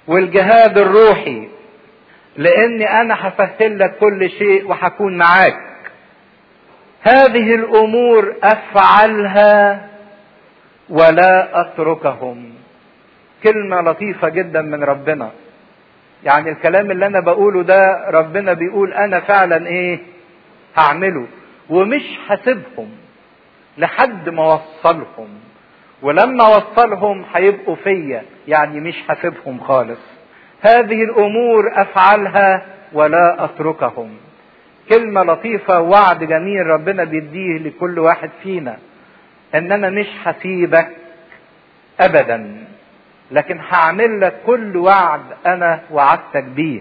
والجهاد الروحي لاني انا هسهل لك كل شيء وهكون معاك هذه الامور افعلها ولا اتركهم كلمة لطيفة جدا من ربنا يعني الكلام اللي انا بقوله ده ربنا بيقول انا فعلا ايه هعمله ومش هسيبهم لحد ما اوصلهم ولما اوصلهم هيبقوا فيا يعني مش هسيبهم خالص هذه الامور افعلها ولا اتركهم كلمة لطيفة ووعد جميل ربنا بيديه لكل واحد فينا ان انا مش هسيبك ابدا لكن هعمل لك كل وعد انا وعدتك بيه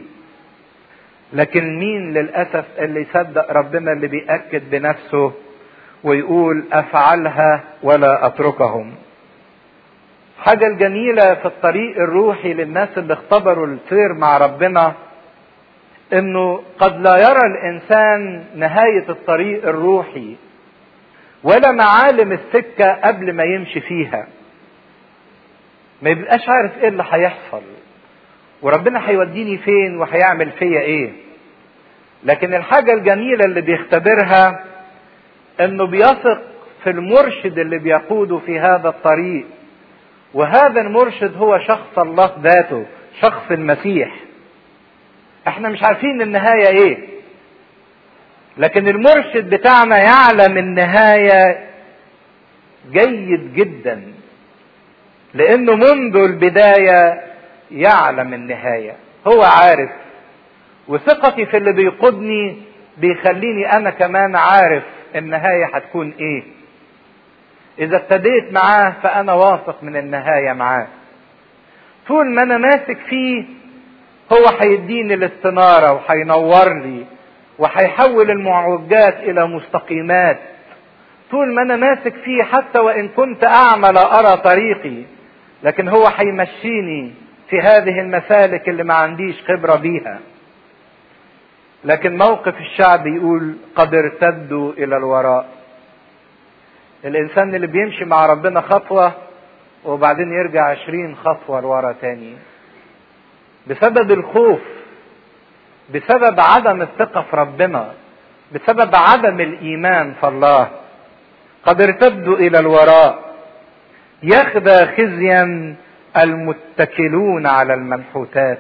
لكن مين للاسف اللي يصدق ربنا اللي بيأكد بنفسه ويقول افعلها ولا اتركهم حاجة الجميلة في الطريق الروحي للناس اللي اختبروا السير مع ربنا انه قد لا يرى الانسان نهاية الطريق الروحي ولا معالم السكة قبل ما يمشي فيها ما يبقاش عارف ايه اللي هيحصل وربنا هيوديني فين وهيعمل فيا ايه لكن الحاجة الجميلة اللي بيختبرها انه بيثق في المرشد اللي بيقوده في هذا الطريق وهذا المرشد هو شخص الله ذاته شخص المسيح احنا مش عارفين النهاية ايه لكن المرشد بتاعنا يعلم النهاية جيد جدا لانه منذ البداية يعلم النهاية هو عارف وثقتي في اللي بيقودني بيخليني انا كمان عارف النهاية هتكون ايه اذا ابتديت معاه فانا واثق من النهاية معاه طول ما انا ماسك فيه هو هيديني الاستنارة وهينور لي وهيحول المعوجات الى مستقيمات طول ما انا ماسك فيه حتى وان كنت اعمى لا ارى طريقي لكن هو هيمشيني في هذه المسالك اللي ما عنديش خبرة بيها لكن موقف الشعب يقول قد ارتدوا الى الوراء الانسان اللي بيمشي مع ربنا خطوة وبعدين يرجع عشرين خطوة لورا تاني بسبب الخوف بسبب عدم الثقة في ربنا بسبب عدم الإيمان في الله قد ارتدوا إلى الوراء يخدى خزيا المتكلون على المنحوتات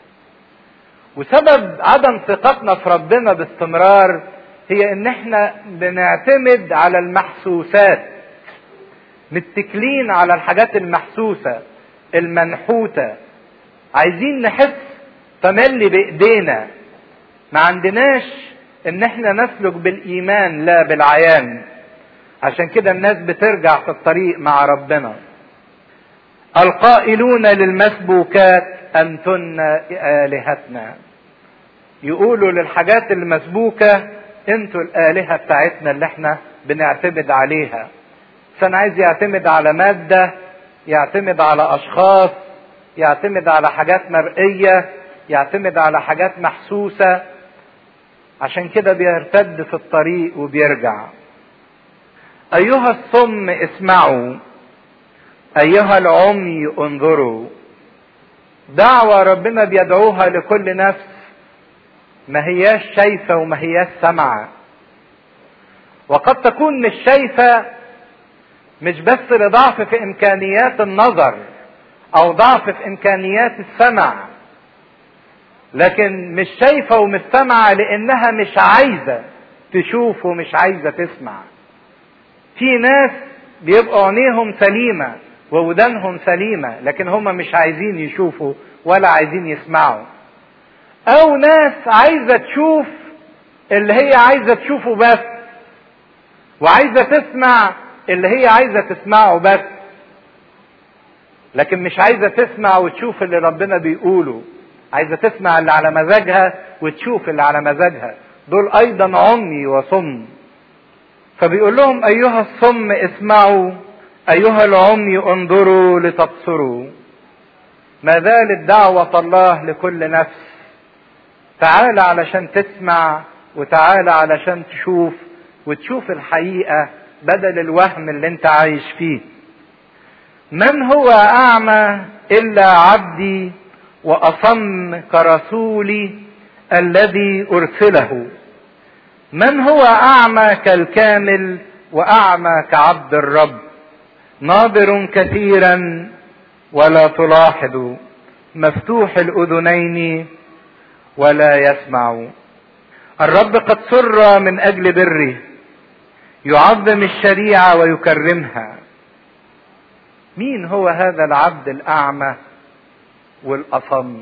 وسبب عدم ثقتنا في ربنا باستمرار هي ان احنا بنعتمد على المحسوسات متكلين على الحاجات المحسوسة المنحوتة عايزين نحس تملي بايدينا ما عندناش ان احنا نسلك بالايمان لا بالعيان عشان كده الناس بترجع في الطريق مع ربنا القائلون للمسبوكات انتن الهتنا يقولوا للحاجات المسبوكة انتوا الالهة بتاعتنا اللي احنا بنعتمد عليها فانا عايز يعتمد على مادة يعتمد على اشخاص يعتمد على حاجات مرئية يعتمد على حاجات محسوسة عشان كده بيرتد في الطريق وبيرجع ايها الصم اسمعوا ايها العمي انظروا دعوة ربنا بيدعوها لكل نفس ما هياش شايفة وما هياش سامعة وقد تكون مش شايفة مش بس لضعف في امكانيات النظر او ضعف في امكانيات السمع لكن مش شايفة ومش سامعة لانها مش عايزة تشوف ومش عايزة تسمع في ناس بيبقوا عينيهم سليمة وودانهم سليمة لكن هم مش عايزين يشوفوا ولا عايزين يسمعوا او ناس عايزة تشوف اللي هي عايزة تشوفه بس وعايزة تسمع اللي هي عايزة تسمعه بس لكن مش عايزة تسمع وتشوف اللي ربنا بيقوله عايزة تسمع اللي على مزاجها وتشوف اللي على مزاجها دول ايضا عمي وصم فبيقول لهم ايها الصم اسمعوا ايها العمي انظروا لتبصروا ما زالت دعوة الله لكل نفس تعال علشان تسمع وتعال علشان تشوف وتشوف الحقيقة بدل الوهم اللي انت عايش فيه من هو اعمى الا عبدي واصم كرسولي الذي ارسله من هو اعمى كالكامل واعمى كعبد الرب ناظر كثيرا ولا تلاحظ مفتوح الاذنين ولا يسمع الرب قد سر من اجل بره يعظم الشريعه ويكرمها مين هو هذا العبد الاعمى والاصم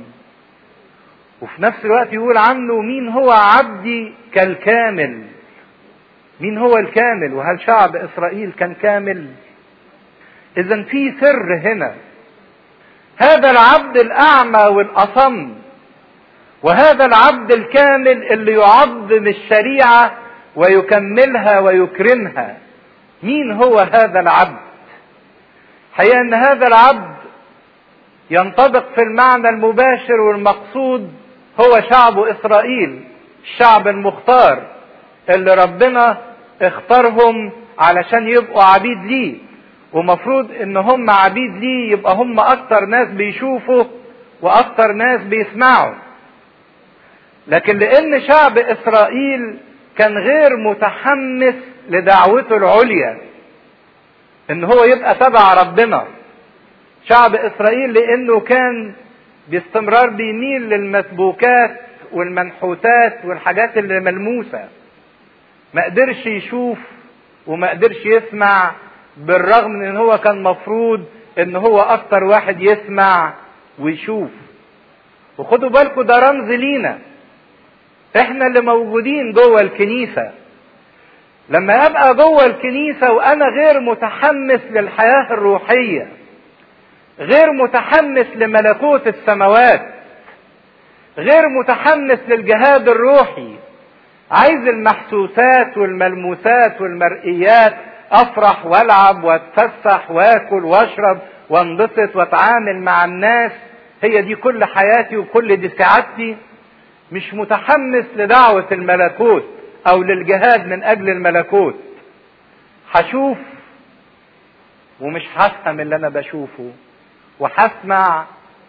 وفي نفس الوقت يقول عنه مين هو عبدي كالكامل مين هو الكامل وهل شعب اسرائيل كان كامل اذا في سر هنا هذا العبد الاعمى والاصم وهذا العبد الكامل اللي يعظم الشريعه ويكملها ويكرمها مين هو هذا العبد حقيقه ان هذا العبد ينطبق في المعنى المباشر والمقصود هو شعب اسرائيل الشعب المختار اللي ربنا اختارهم علشان يبقوا عبيد ليه ومفروض ان هم عبيد ليه يبقى هم اكتر ناس بيشوفوا واكتر ناس بيسمعوا لكن لان شعب اسرائيل كان غير متحمس لدعوته العليا ان هو يبقى تبع ربنا شعب اسرائيل لانه كان باستمرار بيميل للمسبوكات والمنحوتات والحاجات اللي ملموسه ما قدرش يشوف وما قدرش يسمع بالرغم من ان هو كان مفروض ان هو اكتر واحد يسمع ويشوف وخدوا بالكم ده رمز لينا احنا اللي موجودين جوه الكنيسه لما ابقى جوه الكنيسه وانا غير متحمس للحياه الروحيه غير متحمس لملكوت السماوات غير متحمس للجهاد الروحي عايز المحسوسات والملموسات والمرئيات افرح والعب واتفسح واكل واشرب وانبسط واتعامل مع الناس هي دي كل حياتي وكل دي سعادتي مش متحمس لدعوة الملكوت او للجهاد من اجل الملكوت هشوف ومش هفهم اللي انا بشوفه وهسمع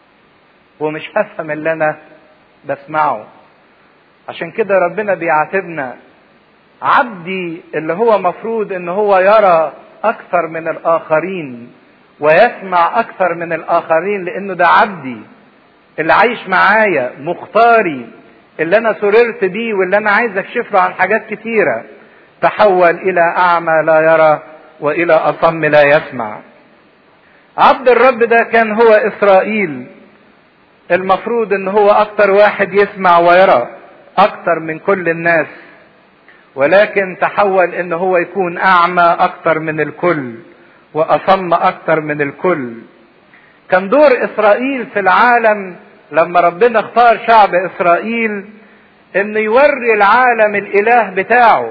ومش هفهم اللي انا بسمعه عشان كده ربنا بيعاتبنا عبدي اللي هو مفروض ان هو يرى اكثر من الاخرين ويسمع اكثر من الاخرين لانه ده عبدي اللي عايش معايا مختاري اللي انا سررت بيه واللي انا عايز اكشف له عن حاجات كتيره تحول الى اعمى لا يرى والى اصم لا يسمع عبد الرب ده كان هو اسرائيل المفروض ان هو اكتر واحد يسمع ويرى اكتر من كل الناس ولكن تحول ان هو يكون اعمى اكتر من الكل واصم اكتر من الكل كان دور اسرائيل في العالم لما ربنا اختار شعب اسرائيل انه يوري العالم الاله بتاعه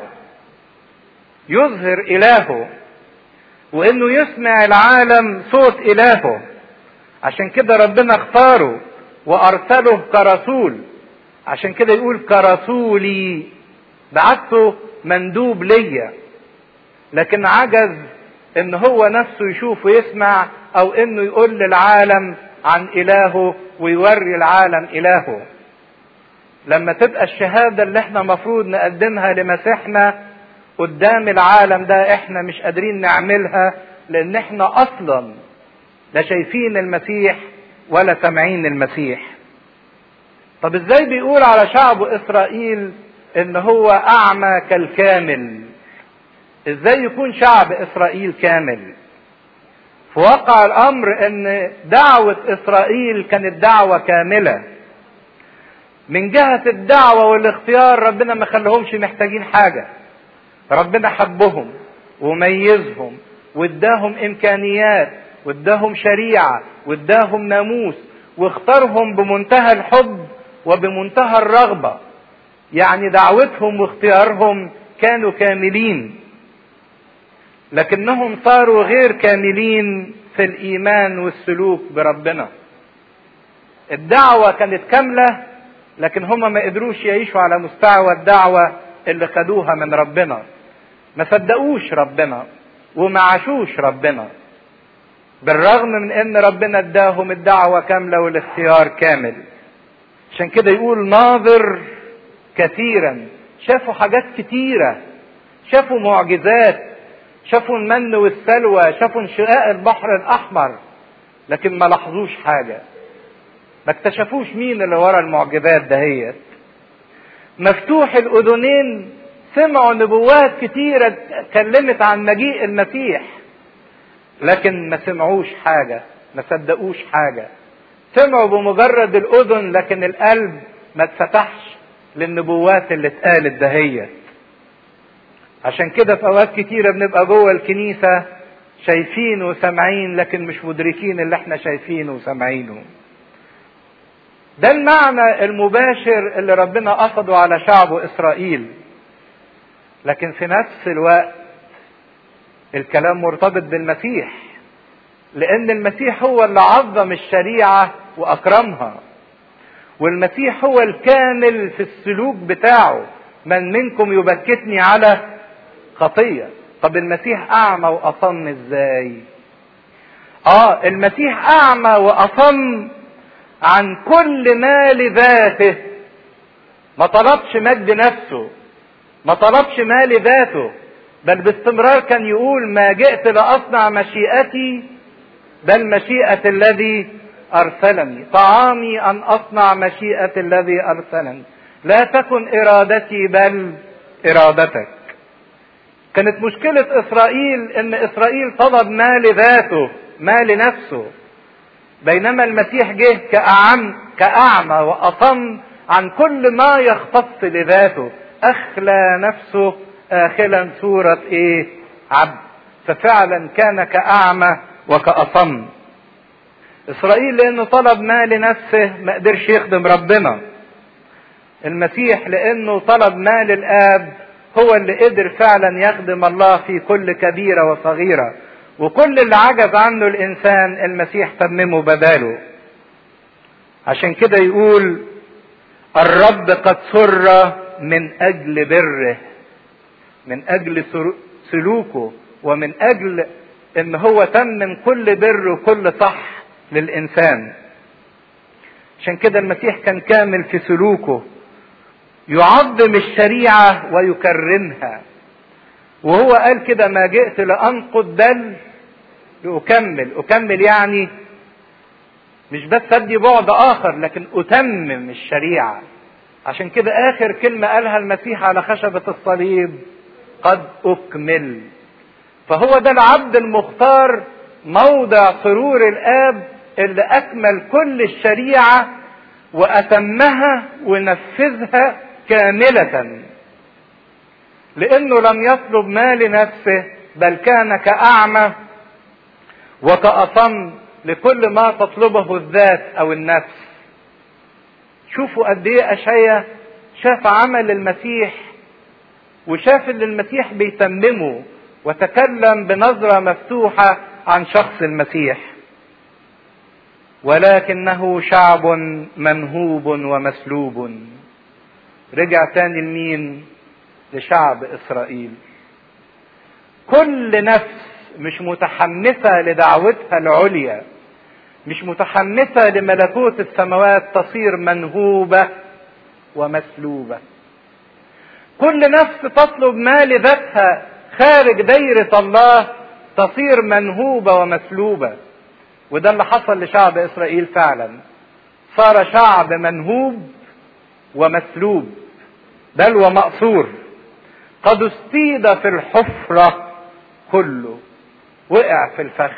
يظهر الهه وانه يسمع العالم صوت الهه عشان كده ربنا اختاره وارسله كرسول عشان كده يقول كرسولي بعته مندوب ليا لكن عجز ان هو نفسه يشوف ويسمع او انه يقول للعالم عن الهه ويوري العالم الهه لما تبقى الشهاده اللي احنا مفروض نقدمها لمسيحنا قدام العالم ده احنا مش قادرين نعملها لان احنا اصلا لا شايفين المسيح ولا سامعين المسيح طب ازاي بيقول على شعب اسرائيل ان هو اعمى كالكامل ازاي يكون شعب اسرائيل كامل في واقع الامر ان دعوة اسرائيل كانت دعوة كاملة من جهة الدعوة والاختيار ربنا ما خلهمش محتاجين حاجة ربنا حبهم وميزهم واداهم امكانيات واداهم شريعة واداهم ناموس واختارهم بمنتهى الحب وبمنتهى الرغبة يعني دعوتهم واختيارهم كانوا كاملين لكنهم صاروا غير كاملين في الايمان والسلوك بربنا الدعوة كانت كاملة لكن هم ما قدروش يعيشوا على مستوى الدعوة اللي خدوها من ربنا ما صدقوش ربنا وما عاشوش ربنا بالرغم من ان ربنا اداهم الدعوة كاملة والاختيار كامل عشان كده يقول ناظر كثيرا شافوا حاجات كتيرة شافوا معجزات شافوا المن والسلوى شافوا انشقاق البحر الاحمر لكن ما لاحظوش حاجة ما اكتشفوش مين اللي ورا المعجزات دهيت مفتوح الاذنين سمعوا نبوات كتيرة اتكلمت عن مجيء المسيح لكن ما سمعوش حاجة ما صدقوش حاجة سمعوا بمجرد الأذن لكن القلب ما اتفتحش للنبوات اللي اتقالت دهيت عشان كده في أوقات كتيرة بنبقى جوه الكنيسة شايفين وسامعين لكن مش مدركين اللي احنا شايفينه وسامعينه ده المعنى المباشر اللي ربنا قصده على شعبه إسرائيل لكن في نفس الوقت الكلام مرتبط بالمسيح لان المسيح هو اللي عظم الشريعه واكرمها والمسيح هو الكامل في السلوك بتاعه من منكم يبكتني على خطيه طب المسيح اعمى واصم ازاي اه المسيح اعمى واصم عن كل ما لذاته ما طلبش مجد نفسه ما طلبش ما لذاته بل باستمرار كان يقول ما جئت لاصنع مشيئتي بل مشيئه الذي ارسلني طعامي ان اصنع مشيئه الذي ارسلني لا تكن ارادتي بل ارادتك كانت مشكله اسرائيل ان اسرائيل طلب ما لذاته ما لنفسه بينما المسيح جه كأعم كأعمى وأصم عن كل ما يختص لذاته أخلى نفسه آخلا صورة إيه؟ عبد ففعلا كان كأعمى وكأصم إسرائيل لأنه طلب ما لنفسه ما قدرش يخدم ربنا المسيح لأنه طلب ما للآب هو اللي قدر فعلا يخدم الله في كل كبيرة وصغيرة وكل اللي عجز عنه الإنسان المسيح تممه بداله عشان كده يقول الرب قد سر من أجل بره من اجل سلوكه ومن اجل ان هو تمم كل بر وكل صح للانسان عشان كده المسيح كان كامل في سلوكه يعظم الشريعه ويكرمها وهو قال كده ما جئت لانقض بل لاكمل اكمل يعني مش بس ادي بعد اخر لكن اتمم الشريعه عشان كده اخر كلمه قالها المسيح على خشبه الصليب قد اكمل فهو ده العبد المختار موضع سرور الاب اللي اكمل كل الشريعه واتمها ونفذها كامله لانه لم يطلب ما لنفسه بل كان كاعمى وكاصم لكل ما تطلبه الذات او النفس شوفوا قد ايه اشعيا شاف عمل المسيح وشاف اللي المسيح بيتممه وتكلم بنظرة مفتوحة عن شخص المسيح ولكنه شعب منهوب ومسلوب رجع تاني لمين لشعب اسرائيل كل نفس مش متحمسة لدعوتها العليا مش متحمسة لملكوت السماوات تصير منهوبة ومسلوبة كل نفس تطلب ما لذاتها خارج دايرة الله تصير منهوبة ومسلوبة وده اللي حصل لشعب إسرائيل فعلا صار شعب منهوب ومسلوب بل ومأسور قد استيد في الحفرة كله وقع في الفخ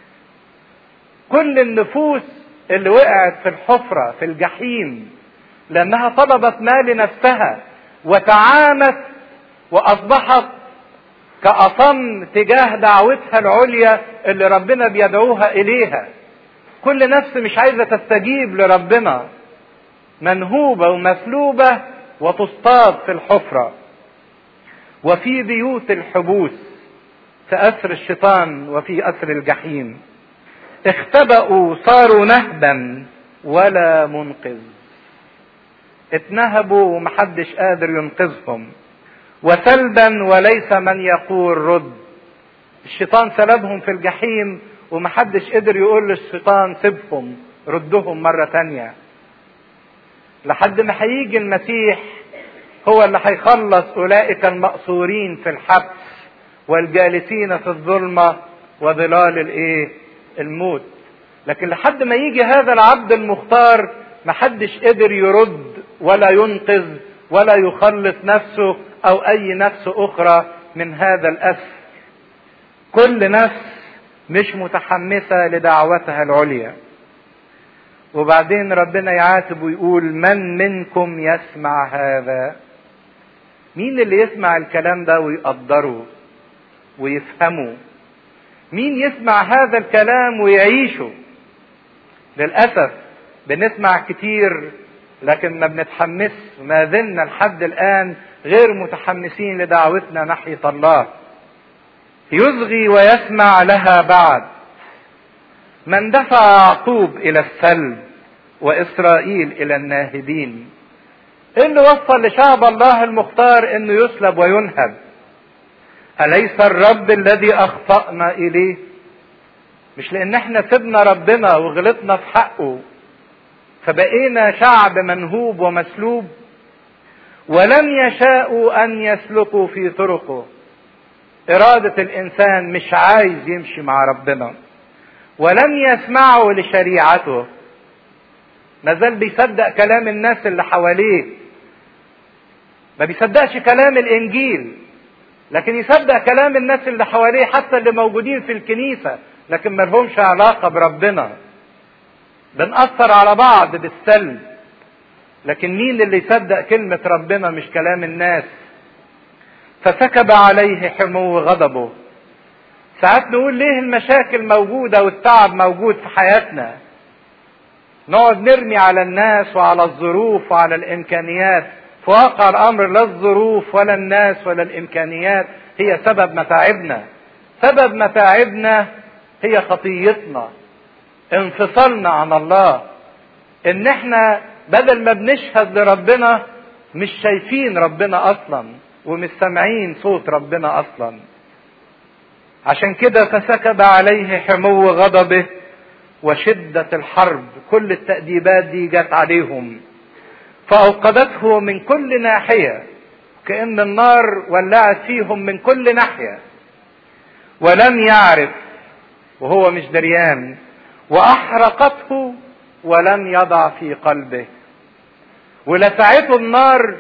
كل النفوس اللي وقعت في الحفرة في الجحيم لأنها طلبت ما لنفسها وتعامت وأصبحت كأصم تجاه دعوتها العليا اللي ربنا بيدعوها إليها كل نفس مش عايزة تستجيب لربنا منهوبة ومسلوبة وتصطاد في الحفرة وفي بيوت الحبوس في أسر الشيطان وفي أسر الجحيم اختبأوا صاروا نهبا ولا منقذ اتنهبوا ومحدش قادر ينقذهم وسلبا وليس من يقول رد الشيطان سلبهم في الجحيم ومحدش قدر يقول للشيطان سيبهم ردهم مرة تانية لحد ما هيجي المسيح هو اللي هيخلص أولئك المأسورين في الحبس والجالسين في الظلمة وظلال الايه الموت لكن لحد ما يجي هذا العبد المختار محدش قدر يرد ولا ينقذ ولا يخلص نفسه او اي نفس اخرى من هذا الاسر كل نفس مش متحمسة لدعوتها العليا وبعدين ربنا يعاتب ويقول من منكم يسمع هذا مين اللي يسمع الكلام ده ويقدره ويفهمه مين يسمع هذا الكلام ويعيشه للأسف بنسمع كتير لكن ما بنتحمس ما زلنا لحد الآن غير متحمسين لدعوتنا ناحية الله يصغي ويسمع لها بعد من دفع يعقوب إلى السلب وإسرائيل إلى الناهبين إيه اللي وصل لشعب الله المختار إنه يسلب وينهب أليس الرب الذي أخطأنا إليه مش لأن احنا سيبنا ربنا وغلطنا في حقه فبقينا شعب منهوب ومسلوب ولم يشاءوا أن يسلكوا في طرقه إرادة الإنسان مش عايز يمشي مع ربنا ولم يسمعوا لشريعته ما زال بيصدق كلام الناس اللي حواليه ما بيصدقش كلام الإنجيل لكن يصدق كلام الناس اللي حواليه حتى اللي موجودين في الكنيسة لكن ما لهمش علاقة بربنا بنأثر على بعض بالسلب لكن مين اللي يصدق كلمة ربنا مش كلام الناس فسكب عليه حمو غضبه ساعات نقول ليه المشاكل موجودة والتعب موجود في حياتنا نقعد نرمي على الناس وعلى الظروف وعلى الإمكانيات في واقع الأمر لا الظروف ولا الناس ولا الإمكانيات هي سبب متاعبنا سبب متاعبنا هي خطيتنا انفصلنا عن الله ان احنا بدل ما بنشهد لربنا مش شايفين ربنا اصلا ومش سامعين صوت ربنا اصلا عشان كده فسكب عليه حمو غضبه وشدة الحرب كل التأديبات دي جت عليهم فأوقدته من كل ناحية كأن النار ولعت فيهم من كل ناحية ولم يعرف وهو مش دريان وأحرقته ولم يضع في قلبه ولسعته النار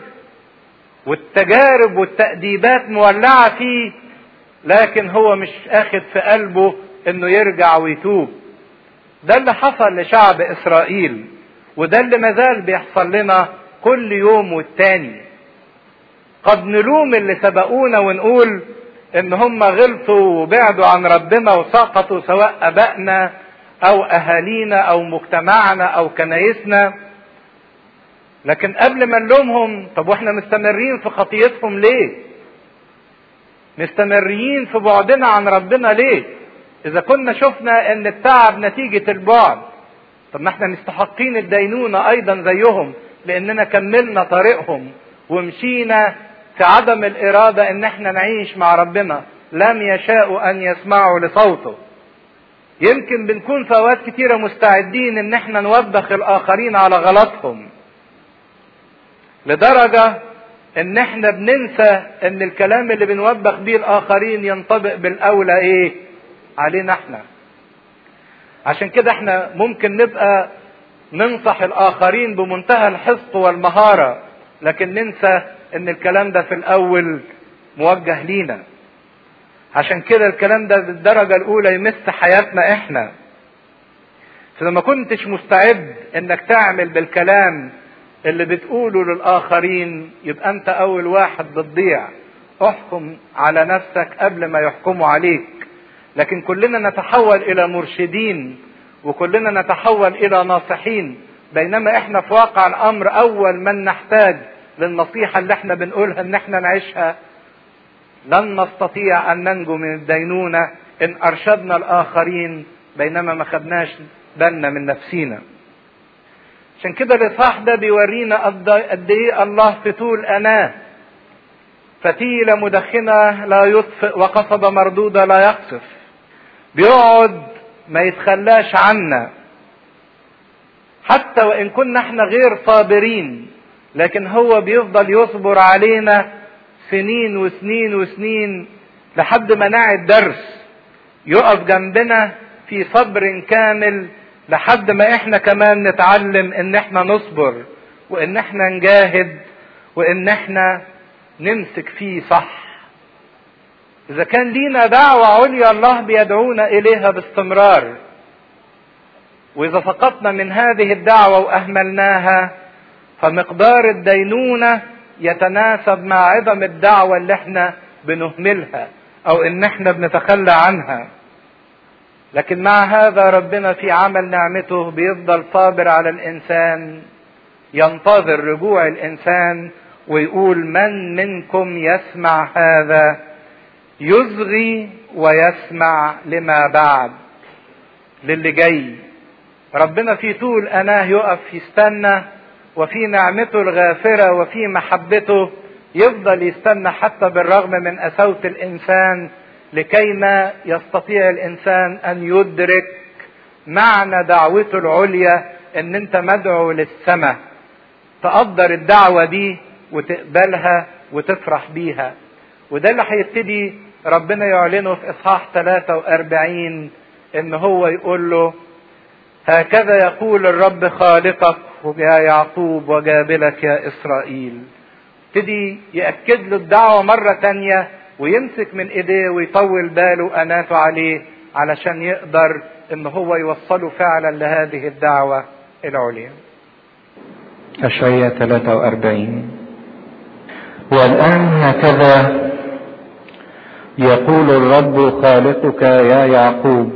والتجارب والتأديبات مولعة فيه لكن هو مش اخد في قلبه انه يرجع ويتوب ده اللي حصل لشعب اسرائيل وده اللي مازال بيحصل لنا كل يوم والتاني قد نلوم اللي سبقونا ونقول ان هم غلطوا وبعدوا عن ربنا وسقطوا سواء ابائنا او اهالينا او مجتمعنا او كنايسنا لكن قبل ما نلومهم طب واحنا مستمرين في خطيتهم ليه مستمرين في بعدنا عن ربنا ليه اذا كنا شفنا ان التعب نتيجة البعد طب ما احنا مستحقين الدينونة ايضا زيهم لاننا كملنا طريقهم ومشينا في عدم الارادة ان احنا نعيش مع ربنا لم يشاءوا ان يسمعوا لصوته يمكن بنكون في اوقات كتيرة مستعدين ان احنا نوبخ الاخرين على غلطهم لدرجة ان احنا بننسى ان الكلام اللي بنوبخ بيه الاخرين ينطبق بالاولى ايه علينا احنا عشان كده احنا ممكن نبقى ننصح الاخرين بمنتهى الحفظ والمهارة لكن ننسى ان الكلام ده في الاول موجه لينا عشان كده الكلام ده بالدرجة الاولى يمس حياتنا احنا فلما كنتش مستعد انك تعمل بالكلام اللي بتقوله للآخرين يبقى أنت أول واحد بتضيع احكم على نفسك قبل ما يحكموا عليك لكن كلنا نتحول إلى مرشدين وكلنا نتحول إلى ناصحين بينما إحنا في واقع الأمر أول من نحتاج للنصيحة اللي إحنا بنقولها إن إحنا نعيشها لن نستطيع أن ننجو من الدينونة إن أرشدنا الآخرين بينما ما خدناش بالنا من نفسينا عشان كده الاصحاح ده بيورينا قد ايه الله في طول اناه فتيله مدخنه لا يطفئ وقصبه مردوده لا يقصف بيقعد ما يتخلاش عنا حتى وان كنا احنا غير صابرين لكن هو بيفضل يصبر علينا سنين وسنين وسنين لحد ما نعد درس يقف جنبنا في صبر كامل لحد ما احنا كمان نتعلم ان احنا نصبر وان احنا نجاهد وان احنا نمسك فيه صح اذا كان لينا دعوة عليا الله بيدعونا اليها باستمرار واذا سقطنا من هذه الدعوة واهملناها فمقدار الدينونة يتناسب مع عظم الدعوة اللي احنا بنهملها او ان احنا بنتخلى عنها لكن مع هذا ربنا في عمل نعمته بيفضل صابر على الانسان ينتظر رجوع الانسان ويقول من منكم يسمع هذا يصغي ويسمع لما بعد للي جاي ربنا في طول اناه يقف يستنى وفي نعمته الغافرة وفي محبته يفضل يستنى حتى بالرغم من قساوة الإنسان لكيما يستطيع الإنسان أن يدرك معنى دعوته العليا إن أنت مدعو للسماء تقدر الدعوة دي وتقبلها وتفرح بيها وده اللي هيبتدي ربنا يعلنه في إصحاح 43 إن هو يقول له هكذا يقول الرب خالقك يا يعقوب وجابلك يا إسرائيل ابتدي يأكد له الدعوة مرة تانية ويمسك من ايديه ويطول باله اناته عليه علشان يقدر ان هو يوصله فعلا لهذه الدعوة العليا أشعية 43 والآن هكذا يقول الرب خالقك يا يعقوب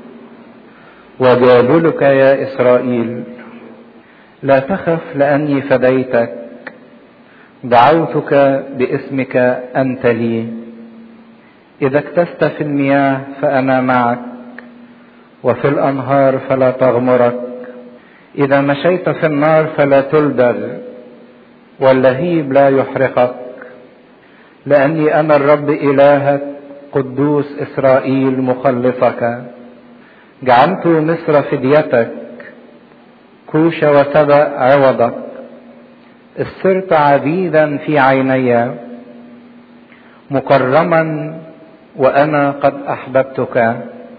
وجابلك يا إسرائيل لا تخف لأني فديتك دعوتك باسمك أنت لي إذا اكتست في المياه فأنا معك وفي الأنهار فلا تغمرك إذا مشيت في النار فلا تلدغ واللهيب لا يحرقك لأني أنا الرب إلهك قدوس إسرائيل مخلصك جعلت مصر فديتك كوش وسبأ عوضك صرت عبيدا في عيني مكرما وانا قد احببتك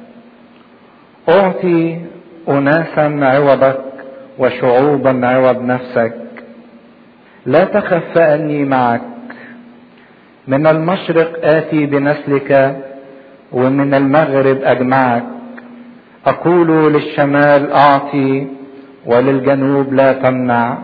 اعطي اناسا عوضك وشعوبا عوض نفسك لا تخف فاني معك من المشرق اتي بنسلك ومن المغرب اجمعك اقول للشمال اعطي وللجنوب لا تمنع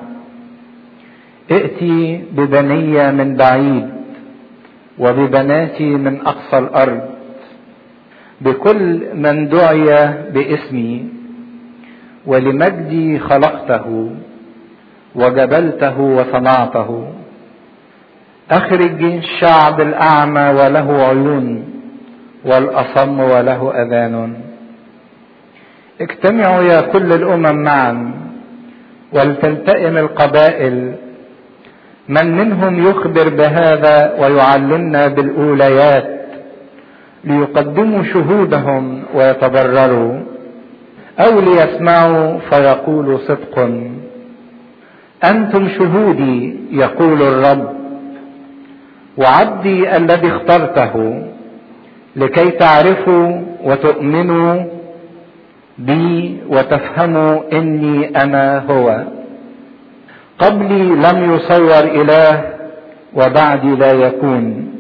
ائتي ببنية من بعيد وببناتي من اقصى الارض بكل من دعي باسمي ولمجدي خلقته وجبلته وصنعته اخرج الشعب الاعمى وله عيون والاصم وله اذان اجتمعوا يا كل الامم معا ولتلتئم القبائل من منهم يخبر بهذا ويعلمنا بالاوليات ليقدموا شهودهم ويتضرروا او ليسمعوا فيقولوا صدق انتم شهودي يقول الرب وعبدي الذي اخترته لكي تعرفوا وتؤمنوا بي وتفهموا اني انا هو قبلي لم يصور اله وبعدي لا يكون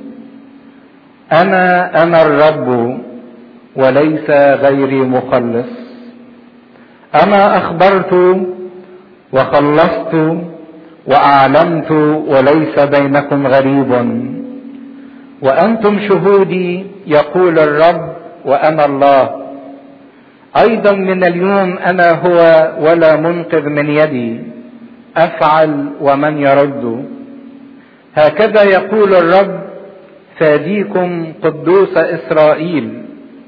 انا انا الرب وليس غيري مخلص انا اخبرت وخلصت واعلمت وليس بينكم غريب وانتم شهودي يقول الرب وانا الله ايضا من اليوم انا هو ولا منقذ من يدي افعل ومن يرد هكذا يقول الرب فاديكم قدوس اسرائيل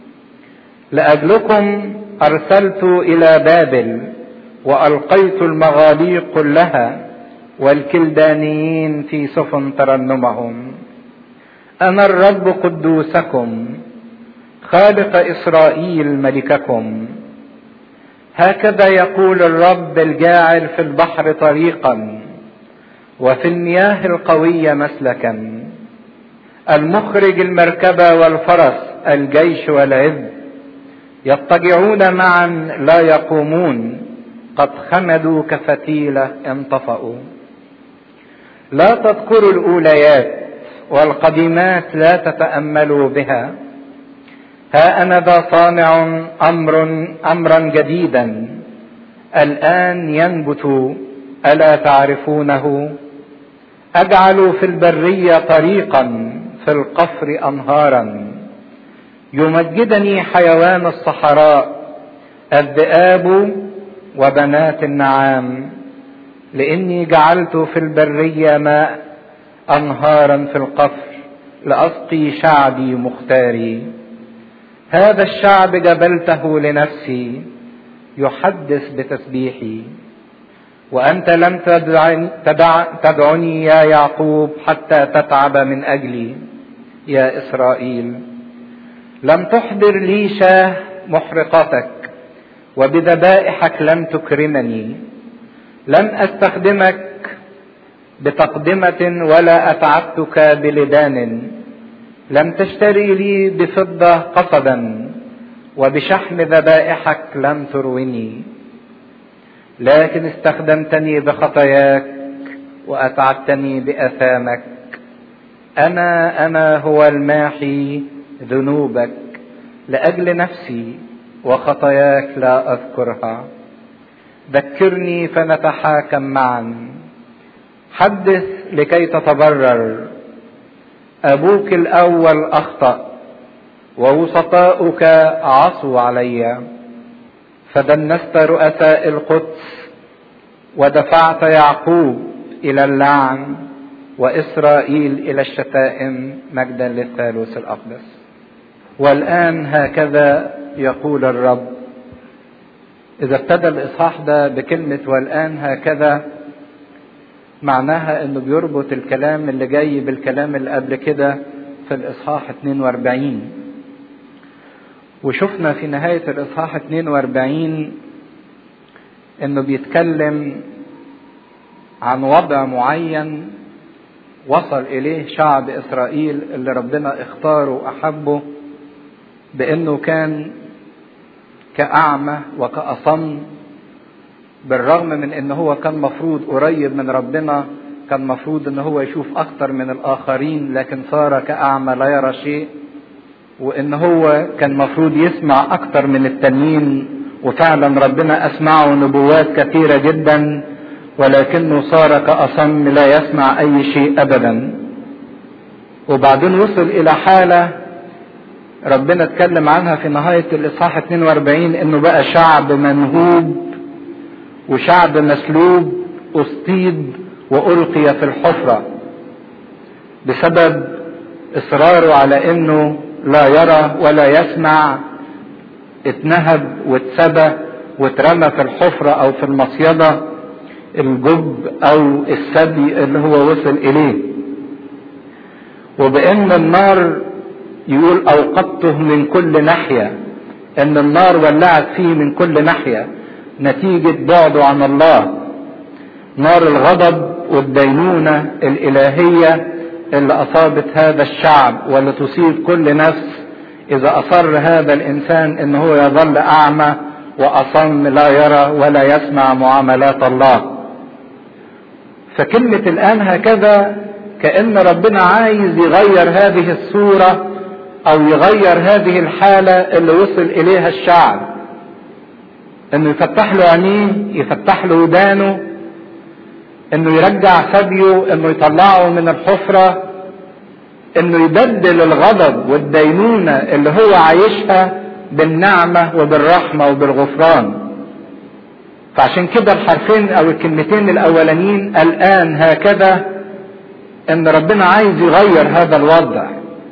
لاجلكم ارسلت الى بابل والقيت المغاليق كلها والكلدانيين في سفن ترنمهم انا الرب قدوسكم خالق اسرائيل ملككم هكذا يقول الرب الجاعل في البحر طريقا وفي المياه القويه مسلكا المخرج المركبه والفرس الجيش والعز يضطجعون معا لا يقومون قد خمدوا كفتيله انطفأوا لا تذكروا الاوليات والقديمات لا تتاملوا بها ها انا ذا صانع امر امرا جديدا الان ينبت الا تعرفونه اجعل في البريه طريقا في القفر انهارا يمجدني حيوان الصحراء الذئاب وبنات النعام لاني جعلت في البريه ماء انهارا في القفر لاسقي شعبي مختاري هذا الشعب جبلته لنفسي يحدث بتسبيحي وانت لم تدعني, تدع تدعني يا يعقوب حتى تتعب من اجلي يا اسرائيل لم تحضر لي شاه محرقتك وبذبائحك لم تكرمني لم استخدمك بتقدمه ولا اتعبتك بلدان لم تشتري لي بفضه قصدا وبشحم ذبائحك لم تروني لكن استخدمتني بخطاياك واتعبتني باثامك انا انا هو الماحي ذنوبك لاجل نفسي وخطاياك لا اذكرها ذكرني فنتحاكم معا حدث لكي تتبرر ابوك الاول اخطا ووسطاؤك عصوا علي فدنست رؤساء القدس ودفعت يعقوب الى اللعن واسرائيل الى الشتائم مجدا للثالوث الاقدس والان هكذا يقول الرب اذا ابتدى الاصحاح ده بكلمه والان هكذا معناها انه بيربط الكلام اللي جاي بالكلام اللي قبل كده في الاصحاح 42 وشفنا في نهاية الإصحاح 42 إنه بيتكلم عن وضع معين وصل إليه شعب إسرائيل اللي ربنا اختاره وأحبه بأنه كان كأعمى وكأصم بالرغم من ان هو كان مفروض قريب من ربنا كان مفروض ان هو يشوف اكتر من الاخرين لكن صار كأعمى لا يرى شيء وان هو كان مفروض يسمع اكتر من التانيين وفعلا ربنا اسمعه نبوات كثيرة جدا ولكنه صار كأصم لا يسمع اي شيء ابدا وبعدين وصل الى حالة ربنا اتكلم عنها في نهاية الاصحاح 42 انه بقى شعب منهوب وشعب مسلوب اصطيد والقي في الحفرة بسبب اصراره على انه لا يرى ولا يسمع اتنهب واتسبى واترمى في الحفرة او في المصيدة الجب او السبي اللي هو وصل اليه وبان النار يقول اوقدته من كل ناحية ان النار ولعت فيه من كل ناحية نتيجة بعده عن الله نار الغضب والدينونة الالهية اللي اصابت هذا الشعب واللي تصيب كل نفس اذا اصر هذا الانسان ان هو يظل اعمى واصم لا يرى ولا يسمع معاملات الله فكلمة الان هكذا كأن ربنا عايز يغير هذه الصورة او يغير هذه الحالة اللي وصل اليها الشعب انه يفتح له عينيه يفتح له ودانه انه يرجع ثديه انه يطلعه من الحفرة انه يبدل الغضب والدينونة اللي هو عايشها بالنعمة وبالرحمة وبالغفران فعشان كده الحرفين او الكلمتين الاولانيين الان هكذا ان ربنا عايز يغير هذا الوضع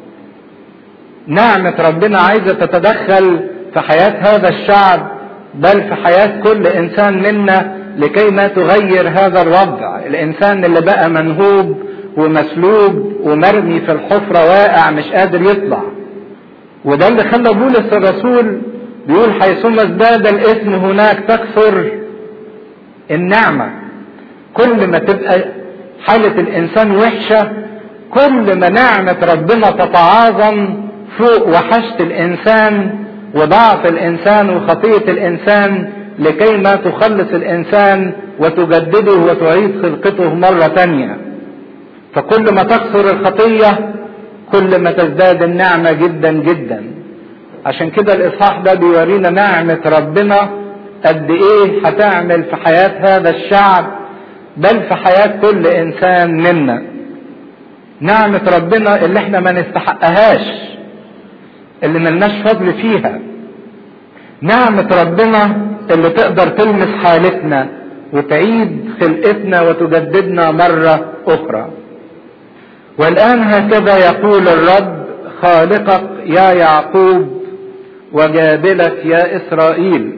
نعمة ربنا عايزة تتدخل في حياة هذا الشعب بل في حياة كل انسان منا لكي ما تغير هذا الوضع الانسان اللي بقى منهوب ومسلوب ومرمي في الحفرة واقع مش قادر يطلع وده اللي خلى بولس الرسول بيقول حيثما ازداد الاسم هناك تكثر النعمة كل ما تبقى حالة الإنسان وحشة كل ما نعمة ربنا تتعاظم فوق وحشة الإنسان وضعف الإنسان وخطية الإنسان لكي ما تخلص الإنسان وتجدده وتعيد خلقته مرة تانية فكل ما تكثر الخطية كل ما تزداد النعمة جدا جدا عشان كده الإصحاح ده بيورينا نعمة ربنا قد إيه هتعمل في حياة هذا الشعب بل في حياة كل إنسان منا نعمة ربنا اللي احنا ما نستحقهاش اللي ملناش فضل فيها نعمة ربنا اللي تقدر تلمس حالتنا وتعيد خلقتنا وتجددنا مرة أخرى والآن هكذا يقول الرب خالقك يا يعقوب وجابلك يا إسرائيل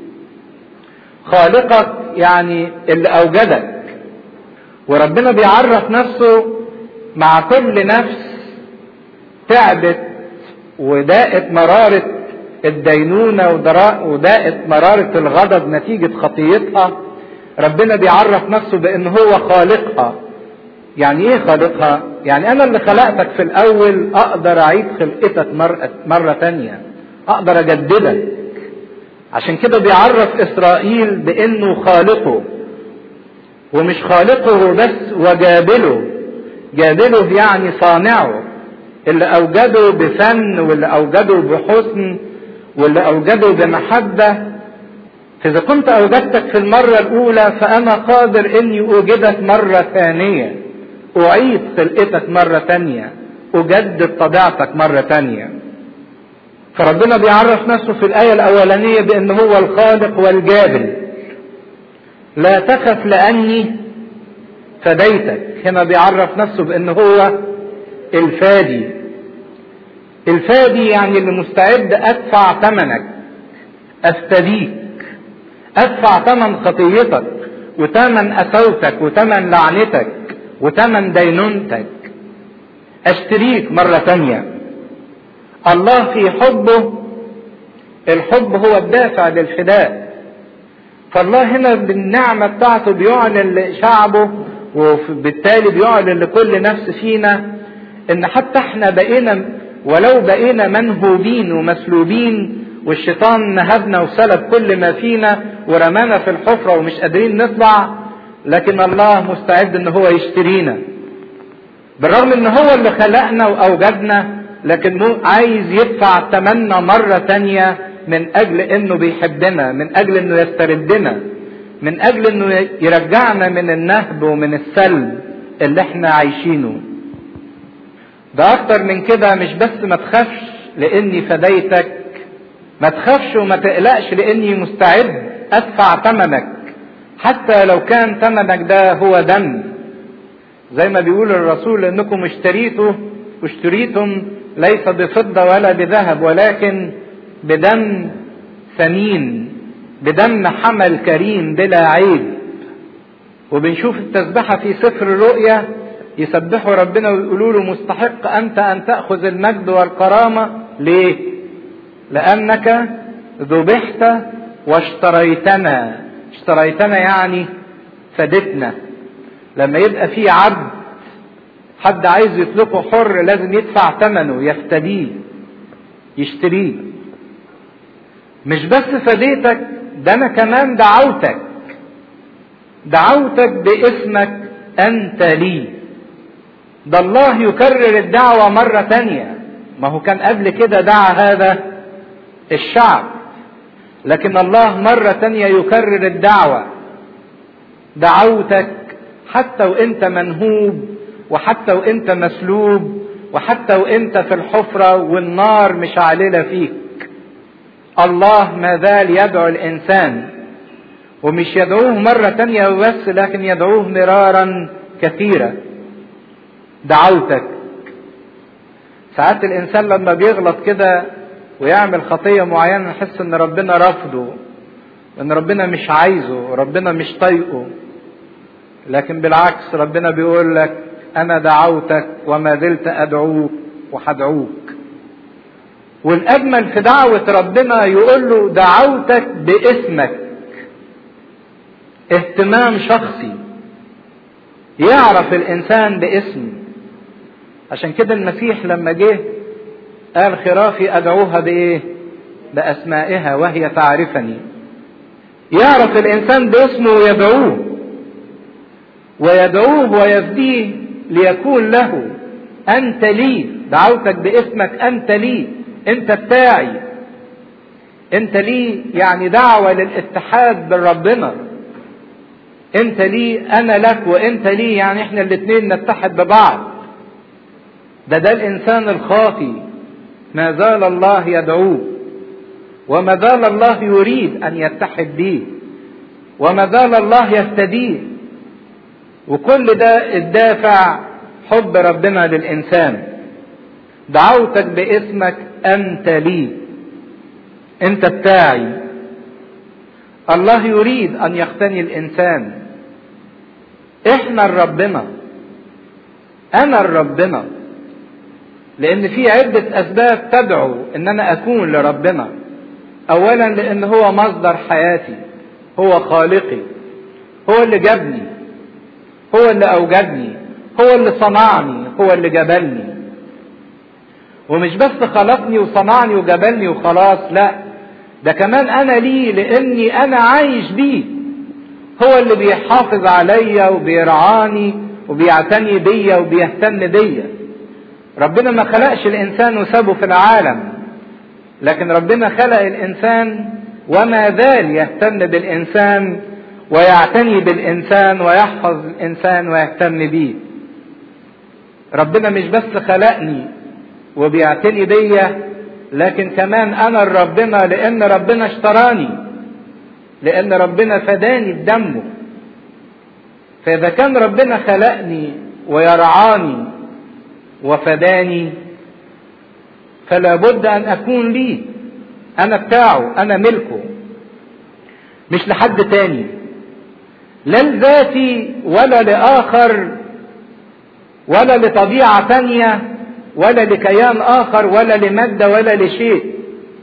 خالقك يعني اللي أوجدك وربنا بيعرف نفسه مع كل نفس تعبت وداءت مرارة الدينونة وداءت مرارة الغضب نتيجة خطيتها ربنا بيعرف نفسه بأن هو خالقها يعني ايه خالقها يعني انا اللي خلقتك في الاول اقدر اعيد خلقتك مرة, مرة تانية اقدر اجددك عشان كده بيعرف اسرائيل بانه خالقه ومش خالقه بس وجابله جابله يعني صانعه اللي اوجده بفن واللي اوجده بحسن واللي اوجده بمحبة فاذا كنت اوجدتك في المرة الاولى فانا قادر اني اوجدك مرة ثانية اعيد خلقتك مرة تانية اجدد طبيعتك مرة تانية فربنا بيعرف نفسه في الآية الأولانية بأن هو الخالق والجابل لا تخف لأني فديتك هنا بيعرف نفسه بأن هو الفادي الفادي يعني اللي مستعد أدفع ثمنك أفتديك أدفع ثمن خطيتك وثمن أسوتك وثمن لعنتك وثمن دينونتك اشتريك مرة تانية الله في حبه الحب هو الدافع للفداء فالله هنا بالنعمة بتاعته بيعلن لشعبه وبالتالي بيعلن لكل نفس فينا ان حتى احنا بقينا ولو بقينا منهوبين ومسلوبين والشيطان نهبنا وسلب كل ما فينا ورمانا في الحفرة ومش قادرين نطلع لكن الله مستعد ان هو يشترينا بالرغم ان هو اللي خلقنا واوجدنا لكن مو عايز يدفع ثمننا مرة تانية من اجل انه بيحبنا من اجل انه يستردنا من اجل انه يرجعنا من النهب ومن السلب اللي احنا عايشينه ده اكتر من كده مش بس ما تخافش لاني فديتك ما تخافش وما تقلقش لاني مستعد ادفع ثمنك حتى لو كان ثمنك ده هو دم زي ما بيقول الرسول انكم اشتريتوا اشتريتم ليس بفضة ولا بذهب ولكن بدم ثمين بدم حمل كريم بلا عيب وبنشوف التسبحة في سفر الرؤيا يسبحوا ربنا ويقولوا له مستحق أنت أن تأخذ المجد والكرامة ليه؟ لأنك ذبحت واشتريتنا اشتريتنا يعني فدتنا لما يبقى في عبد حد عايز يطلقه حر لازم يدفع ثمنه يفتديه يشتريه مش بس فديتك ده انا كمان دعوتك دعوتك باسمك انت لي ده الله يكرر الدعوة مرة تانية ما هو كان قبل كده دعا هذا الشعب لكن الله مرة تانية يكرر الدعوة دعوتك حتى وانت منهوب وحتى وانت مسلوب وحتى وانت في الحفرة والنار مشعللة فيك الله ما زال يدعو الانسان ومش يدعوه مرة تانية بس لكن يدعوه مرارا كثيرا دعوتك ساعات الانسان لما بيغلط كده ويعمل خطية معينة يحس ان ربنا رفضه ان ربنا مش عايزه ربنا مش طايقه لكن بالعكس ربنا بيقول لك انا دعوتك وما زلت ادعوك وهدعوك والاجمل في دعوة ربنا يقول له دعوتك باسمك اهتمام شخصي يعرف الانسان باسم عشان كده المسيح لما جه قال خرافي ادعوها بايه باسمائها وهي تعرفني يعرف الانسان باسمه ويدعوه ويدعوه ويفديه ليكون له انت لي دعوتك باسمك انت لي انت بتاعي انت لي يعني دعوه للاتحاد بربنا انت لي انا لك وانت لي يعني احنا الاثنين نتحد ببعض ده ده الانسان الخاطي ما زال الله يدعوه وما زال الله يريد ان يتحد به وما زال الله يهتديه وكل ده الدافع حب ربنا للانسان دعوتك باسمك انت لي انت بتاعي الله يريد ان يقتني الانسان احنا لربنا انا لربنا لان في عدة اسباب تدعو ان انا اكون لربنا اولا لان هو مصدر حياتي هو خالقي هو اللي جابني هو اللي اوجدني هو اللي صنعني هو اللي جبلني ومش بس خلقني وصنعني وجبلني وخلاص لا ده كمان انا ليه لاني انا عايش بيه هو اللي بيحافظ عليا وبيرعاني وبيعتني بيا وبيهتم بيا ربنا ما خلقش الانسان وسابه في العالم لكن ربنا خلق الانسان وما زال يهتم بالانسان ويعتني بالانسان ويحفظ الانسان ويهتم بيه ربنا مش بس خلقني وبيعتني بيا لكن كمان انا لربنا لان ربنا اشتراني لان ربنا فداني بدمه فاذا كان ربنا خلقني ويرعاني وفداني فلا بد ان اكون ليه انا بتاعه انا ملكه مش لحد تاني لا لذاتي ولا لاخر ولا لطبيعه تانيه ولا لكيان اخر ولا لماده ولا لشيء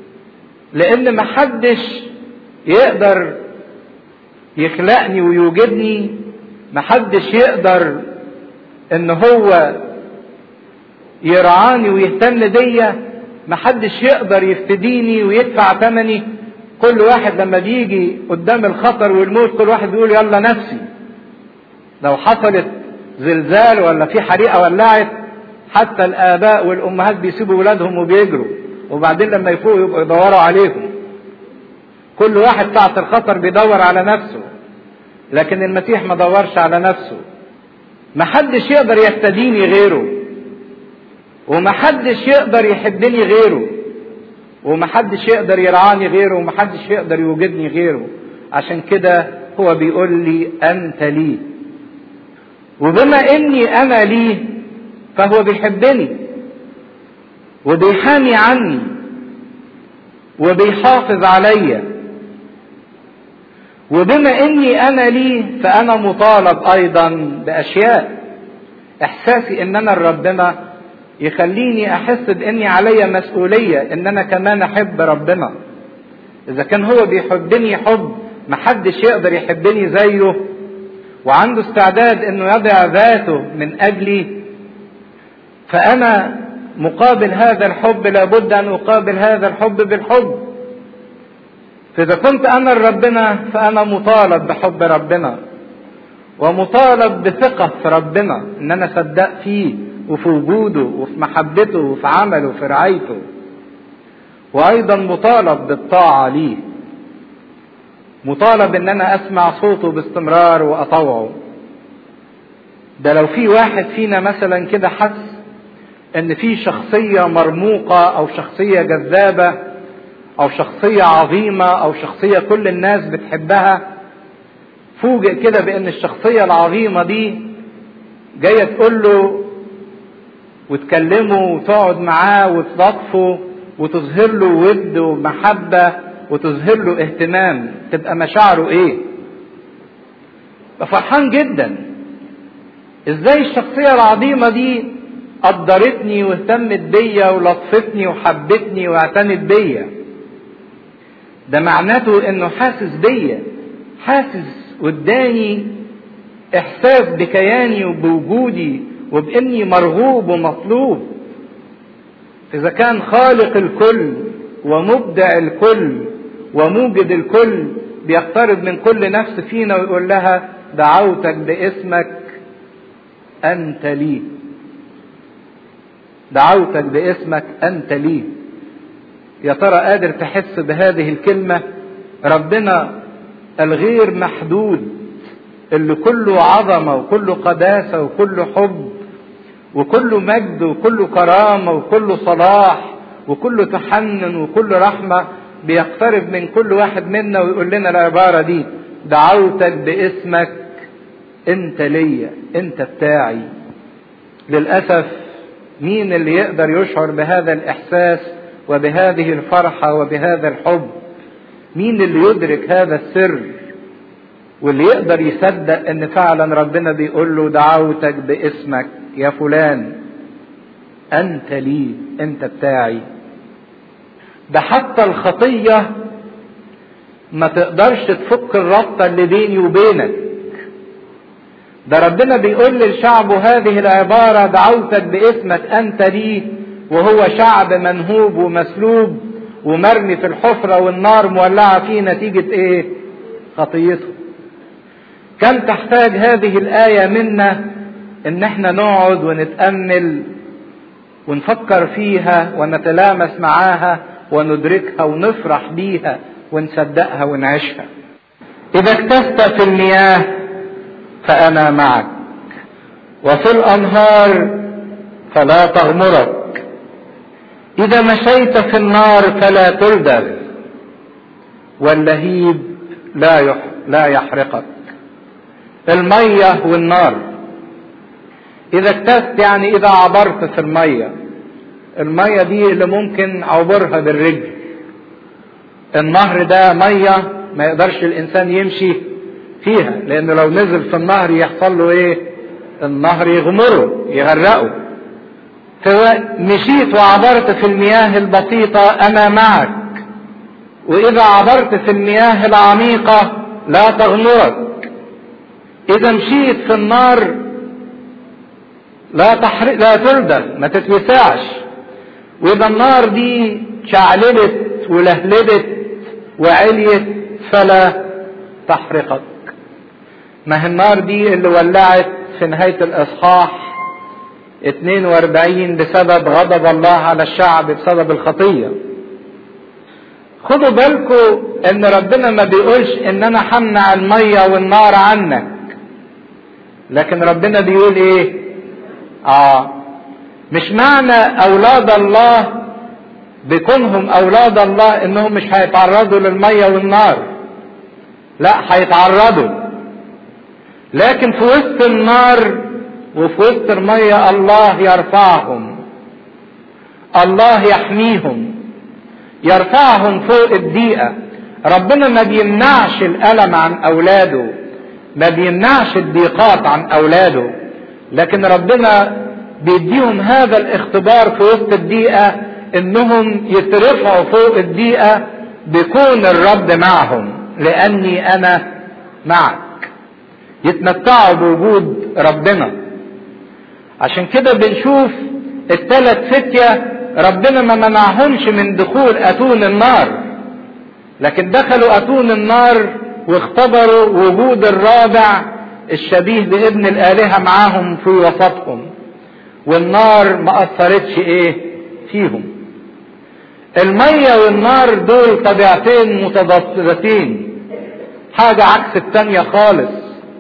لان محدش يقدر يخلقني ويوجدني محدش يقدر ان هو يرعاني ويهتم بيا محدش يقدر يفتديني ويدفع ثمني كل واحد لما بيجي قدام الخطر والموت كل واحد بيقول يلا نفسي لو حصلت زلزال ولا في حريقه ولعت حتى الاباء والامهات بيسيبوا ولادهم وبيجروا وبعدين لما يفوقوا يبقوا يدوروا عليهم كل واحد ساعة الخطر بيدور على نفسه لكن المسيح ما دورش على نفسه محدش يقدر يفتديني غيره ومحدش يقدر يحبني غيره ومحدش يقدر يرعاني غيره ومحدش يقدر يوجدني غيره عشان كده هو بيقول لي انت لي وبما اني انا ليه فهو بيحبني وبيحامي عني وبيحافظ عليا وبما اني انا ليه فانا مطالب ايضا باشياء احساسي ان انا ربنا يخليني احس باني عليا مسؤوليه ان انا كمان احب ربنا اذا كان هو بيحبني حب محدش يقدر يحبني زيه وعنده استعداد انه يضع ذاته من اجلي فانا مقابل هذا الحب لابد ان اقابل هذا الحب بالحب فاذا كنت انا لربنا فانا مطالب بحب ربنا ومطالب بثقه في ربنا ان انا صدق فيه وفي وجوده وفي محبته وفي عمله وفي رعايته وايضا مطالب بالطاعه ليه مطالب ان انا اسمع صوته باستمرار واطوعه ده لو في واحد فينا مثلا كده حس ان في شخصيه مرموقه او شخصيه جذابه او شخصيه عظيمه او شخصيه كل الناس بتحبها فوجئ كده بان الشخصيه العظيمه دي جايه تقول له وتكلمه وتقعد معاه وتلطفه وتظهر له ود ومحبه وتظهر له اهتمام تبقى مشاعره ايه فرحان جدا ازاي الشخصيه العظيمه دي قدرتني واهتمت بيا ولطفتني وحبتني واعتنت بيا ده معناته انه حاسس بيا حاسس واداني احساس بكياني وبوجودي وباني مرغوب ومطلوب اذا كان خالق الكل ومبدع الكل وموجد الكل بيقترب من كل نفس فينا ويقول لها دعوتك باسمك انت لي دعوتك باسمك انت لي يا ترى قادر تحس بهذه الكلمه ربنا الغير محدود اللي كله عظمه وكله قداسه وكله حب وكله مجد وكله كرامه وكله صلاح وكله تحنن وكله رحمه بيقترب من كل واحد منا ويقول لنا العباره دي دعوتك باسمك انت ليا انت بتاعي للاسف مين اللي يقدر يشعر بهذا الاحساس وبهذه الفرحه وبهذا الحب مين اللي يدرك هذا السر واللي يقدر يصدق ان فعلا ربنا بيقول له دعوتك باسمك يا فلان انت لي انت بتاعي ده حتى الخطيه ما تقدرش تفك الرابطه اللي بيني وبينك ده ربنا بيقول للشعب هذه العبارة دعوتك باسمك أنت لي وهو شعب منهوب ومسلوب ومرمي في الحفرة والنار مولعة فيه نتيجة إيه؟ خطيته. كم تحتاج هذه الآية منا إن إحنا نقعد ونتأمل ونفكر فيها ونتلامس معاها وندركها ونفرح بيها ونصدقها ونعيشها. إذا اكتست في المياه فأنا معك وفي الأنهار فلا تغمرك إذا مشيت في النار فلا تلدغ واللهيب لا يح لا يحرقك المية والنار إذا اكتست يعني إذا عبرت في المية المية دي اللي ممكن عبرها بالرجل النهر ده مية ما يقدرش الإنسان يمشي فيها لانه لو نزل في النهر يحصل له ايه النهر يغمره يغرقه فمشيت وعبرت في المياه البسيطة انا معك واذا عبرت في المياه العميقة لا تغمرك اذا مشيت في النار لا تحرق لا تلدغ ما تتوسعش واذا النار دي شعللت ولهلبت وعليت فلا تحرقك ما هي النار دي اللي ولعت في نهاية الإصحاح 42 بسبب غضب الله على الشعب بسبب الخطية خدوا بالكم ان ربنا ما بيقولش ان انا همنع المية والنار عنك لكن ربنا بيقول ايه اه مش معنى اولاد الله بكونهم اولاد الله انهم مش هيتعرضوا للمية والنار لا هيتعرضوا لكن في وسط النار وفي وسط المية الله يرفعهم الله يحميهم يرفعهم فوق الضيقة ربنا ما بيمنعش الألم عن أولاده ما بيمنعش الضيقات عن أولاده لكن ربنا بيديهم هذا الاختبار في وسط الضيقة انهم يترفعوا فوق الضيقة بكون الرب معهم لاني انا معك يتمتعوا بوجود ربنا عشان كده بنشوف الثلاث فتية ربنا ما منعهمش من دخول اتون النار لكن دخلوا اتون النار واختبروا وجود الرابع الشبيه بابن الالهه معاهم في وسطهم والنار ما اثرتش ايه فيهم الميه والنار دول طبيعتين متضادتين حاجه عكس التانيه خالص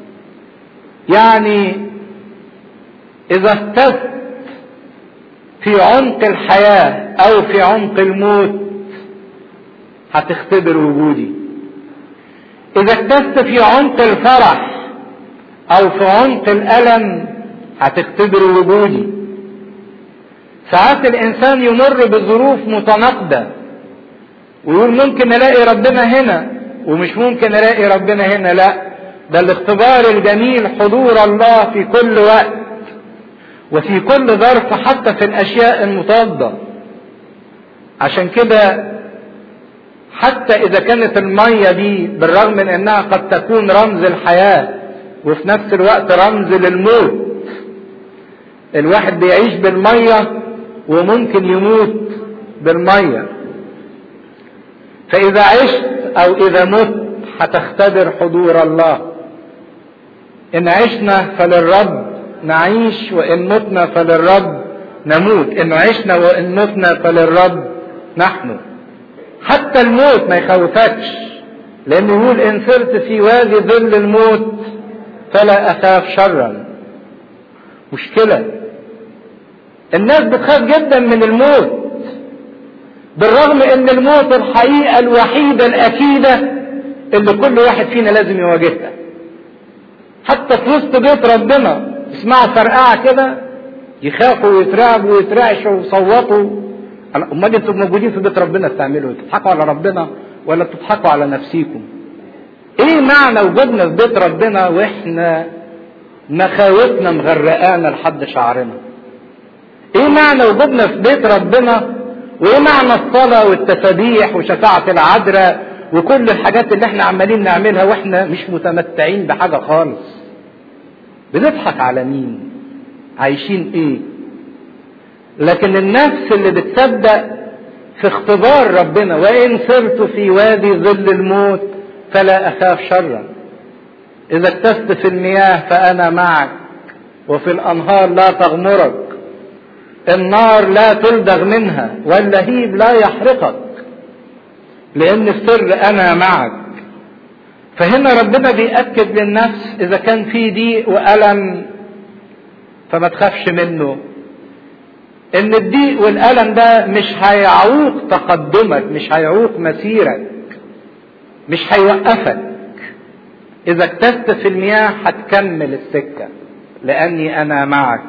يعني اذا استفت في عمق الحياه او في عمق الموت هتختبر وجودي اذا اكتست في عمق الفرح او في عمق الالم هتختبر وجودي ساعات الانسان يمر بظروف متناقضه ويقول ممكن الاقي ربنا هنا ومش ممكن الاقي ربنا هنا لا ده الاختبار الجميل حضور الله في كل وقت وفي كل ظرف حتى في الاشياء المضاده عشان كده حتى اذا كانت الميه دي بالرغم من انها قد تكون رمز الحياه وفي نفس الوقت رمز للموت الواحد بيعيش بالميه وممكن يموت بالميه فاذا عشت او اذا مت هتختبر حضور الله ان عشنا فللرب نعيش وان متنا فللرب نموت ان عشنا وان متنا فللرب نحن حتى الموت ما يخوفكش لانه يقول ان سرت في وادي ظل الموت فلا اخاف شرا مشكله الناس بتخاف جدا من الموت بالرغم ان الموت الحقيقه الوحيده الاكيده اللي كل واحد فينا لازم يواجهها حتى في وسط بيت ربنا يسمعوا فرقعه كده يخافوا ويترعبوا ويترعشوا ويصوتوا امال انتوا موجودين في بيت ربنا بتعملوا بتضحكوا على ربنا ولا بتضحكوا على نفسيكم ايه معنى وجودنا في بيت ربنا واحنا مخاوفنا مغرقانا لحد شعرنا ايه معنى وجودنا في بيت ربنا وايه معنى الصلاة والتسابيح وشفاعة العذراء وكل الحاجات اللي احنا عمالين نعملها واحنا مش متمتعين بحاجة خالص بنضحك على مين عايشين ايه لكن النفس اللي بتصدق في اختبار ربنا وان سرت في وادي ظل الموت فلا اخاف شرا اذا اكتست في المياه فانا معك وفي الانهار لا تغمرك النار لا تلدغ منها واللهيب لا يحرقك لان السر انا معك فهنا ربنا بيأكد للنفس اذا كان في ضيق والم فما تخافش منه ان الضيق والالم ده مش هيعوق تقدمك مش هيعوق مسيرك مش هيوقفك اذا اكتست في المياه هتكمل السكه لاني انا معك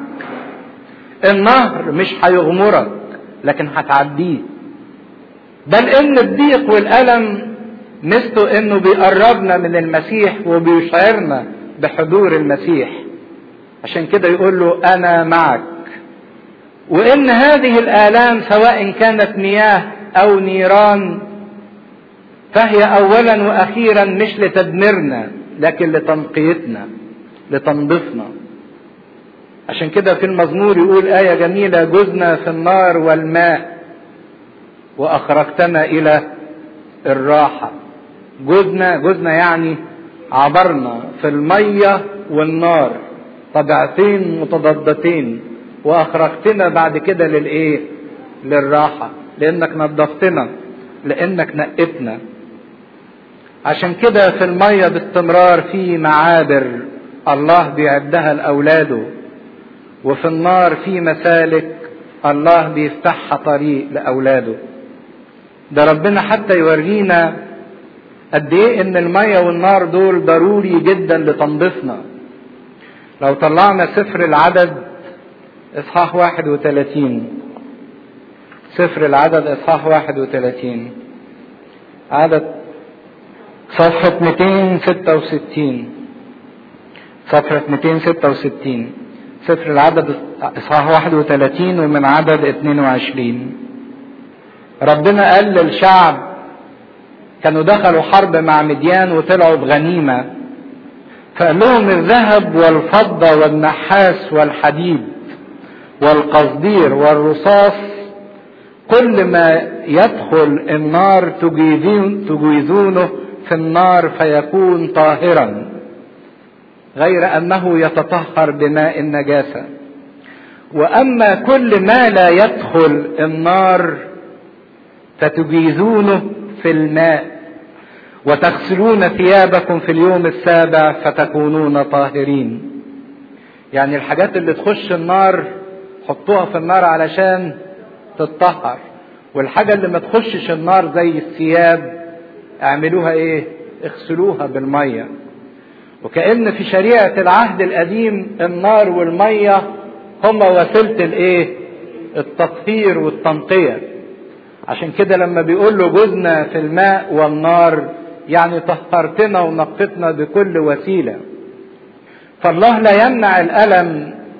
النهر مش هيغمرك لكن هتعديه بل ان الضيق والالم مثله انه بيقربنا من المسيح وبيشعرنا بحضور المسيح عشان كده يقول له انا معك وان هذه الالام سواء كانت مياه او نيران فهي اولا واخيرا مش لتدميرنا لكن لتنقيتنا لتنظيفنا عشان كده في المزمور يقول آية جميلة جزنا في النار والماء وأخرجتنا إلى الراحة جزنا جزنا يعني عبرنا في المية والنار طبيعتين متضادتين وأخرجتنا بعد كده للإيه؟ للراحة لأنك نظفتنا لأنك نقتنا عشان كده في المية باستمرار في معابر الله بيعدها لأولاده وفي النار في مسالك الله بيفتحها طريق لاولاده ده ربنا حتى يورينا قد ايه ان الميه والنار دول ضروري جدا لتنظيفنا لو طلعنا سفر العدد اصحاح 31 سفر العدد اصحاح 31 عدد صفحة 266 صفحة 266 سفر العدد اصحاح 31 ومن عدد 22 ربنا قال للشعب كانوا دخلوا حرب مع مديان وطلعوا بغنيمة فقال لهم الذهب والفضة والنحاس والحديد والقصدير والرصاص كل ما يدخل النار تجيزون تجيزونه في النار فيكون طاهرا غير انه يتطهر بماء النجاسه واما كل ما لا يدخل النار فتجيزونه في الماء وتغسلون ثيابكم في اليوم السابع فتكونون طاهرين يعني الحاجات اللي تخش النار حطوها في النار علشان تتطهر والحاجة اللي ما تخشش النار زي الثياب اعملوها ايه اغسلوها بالميه وكأن في شريعة العهد القديم النار والمية هما وسيلة الايه التطهير والتنقية عشان كده لما بيقول له جزنا في الماء والنار يعني طهرتنا ونقتنا بكل وسيلة فالله لا يمنع الألم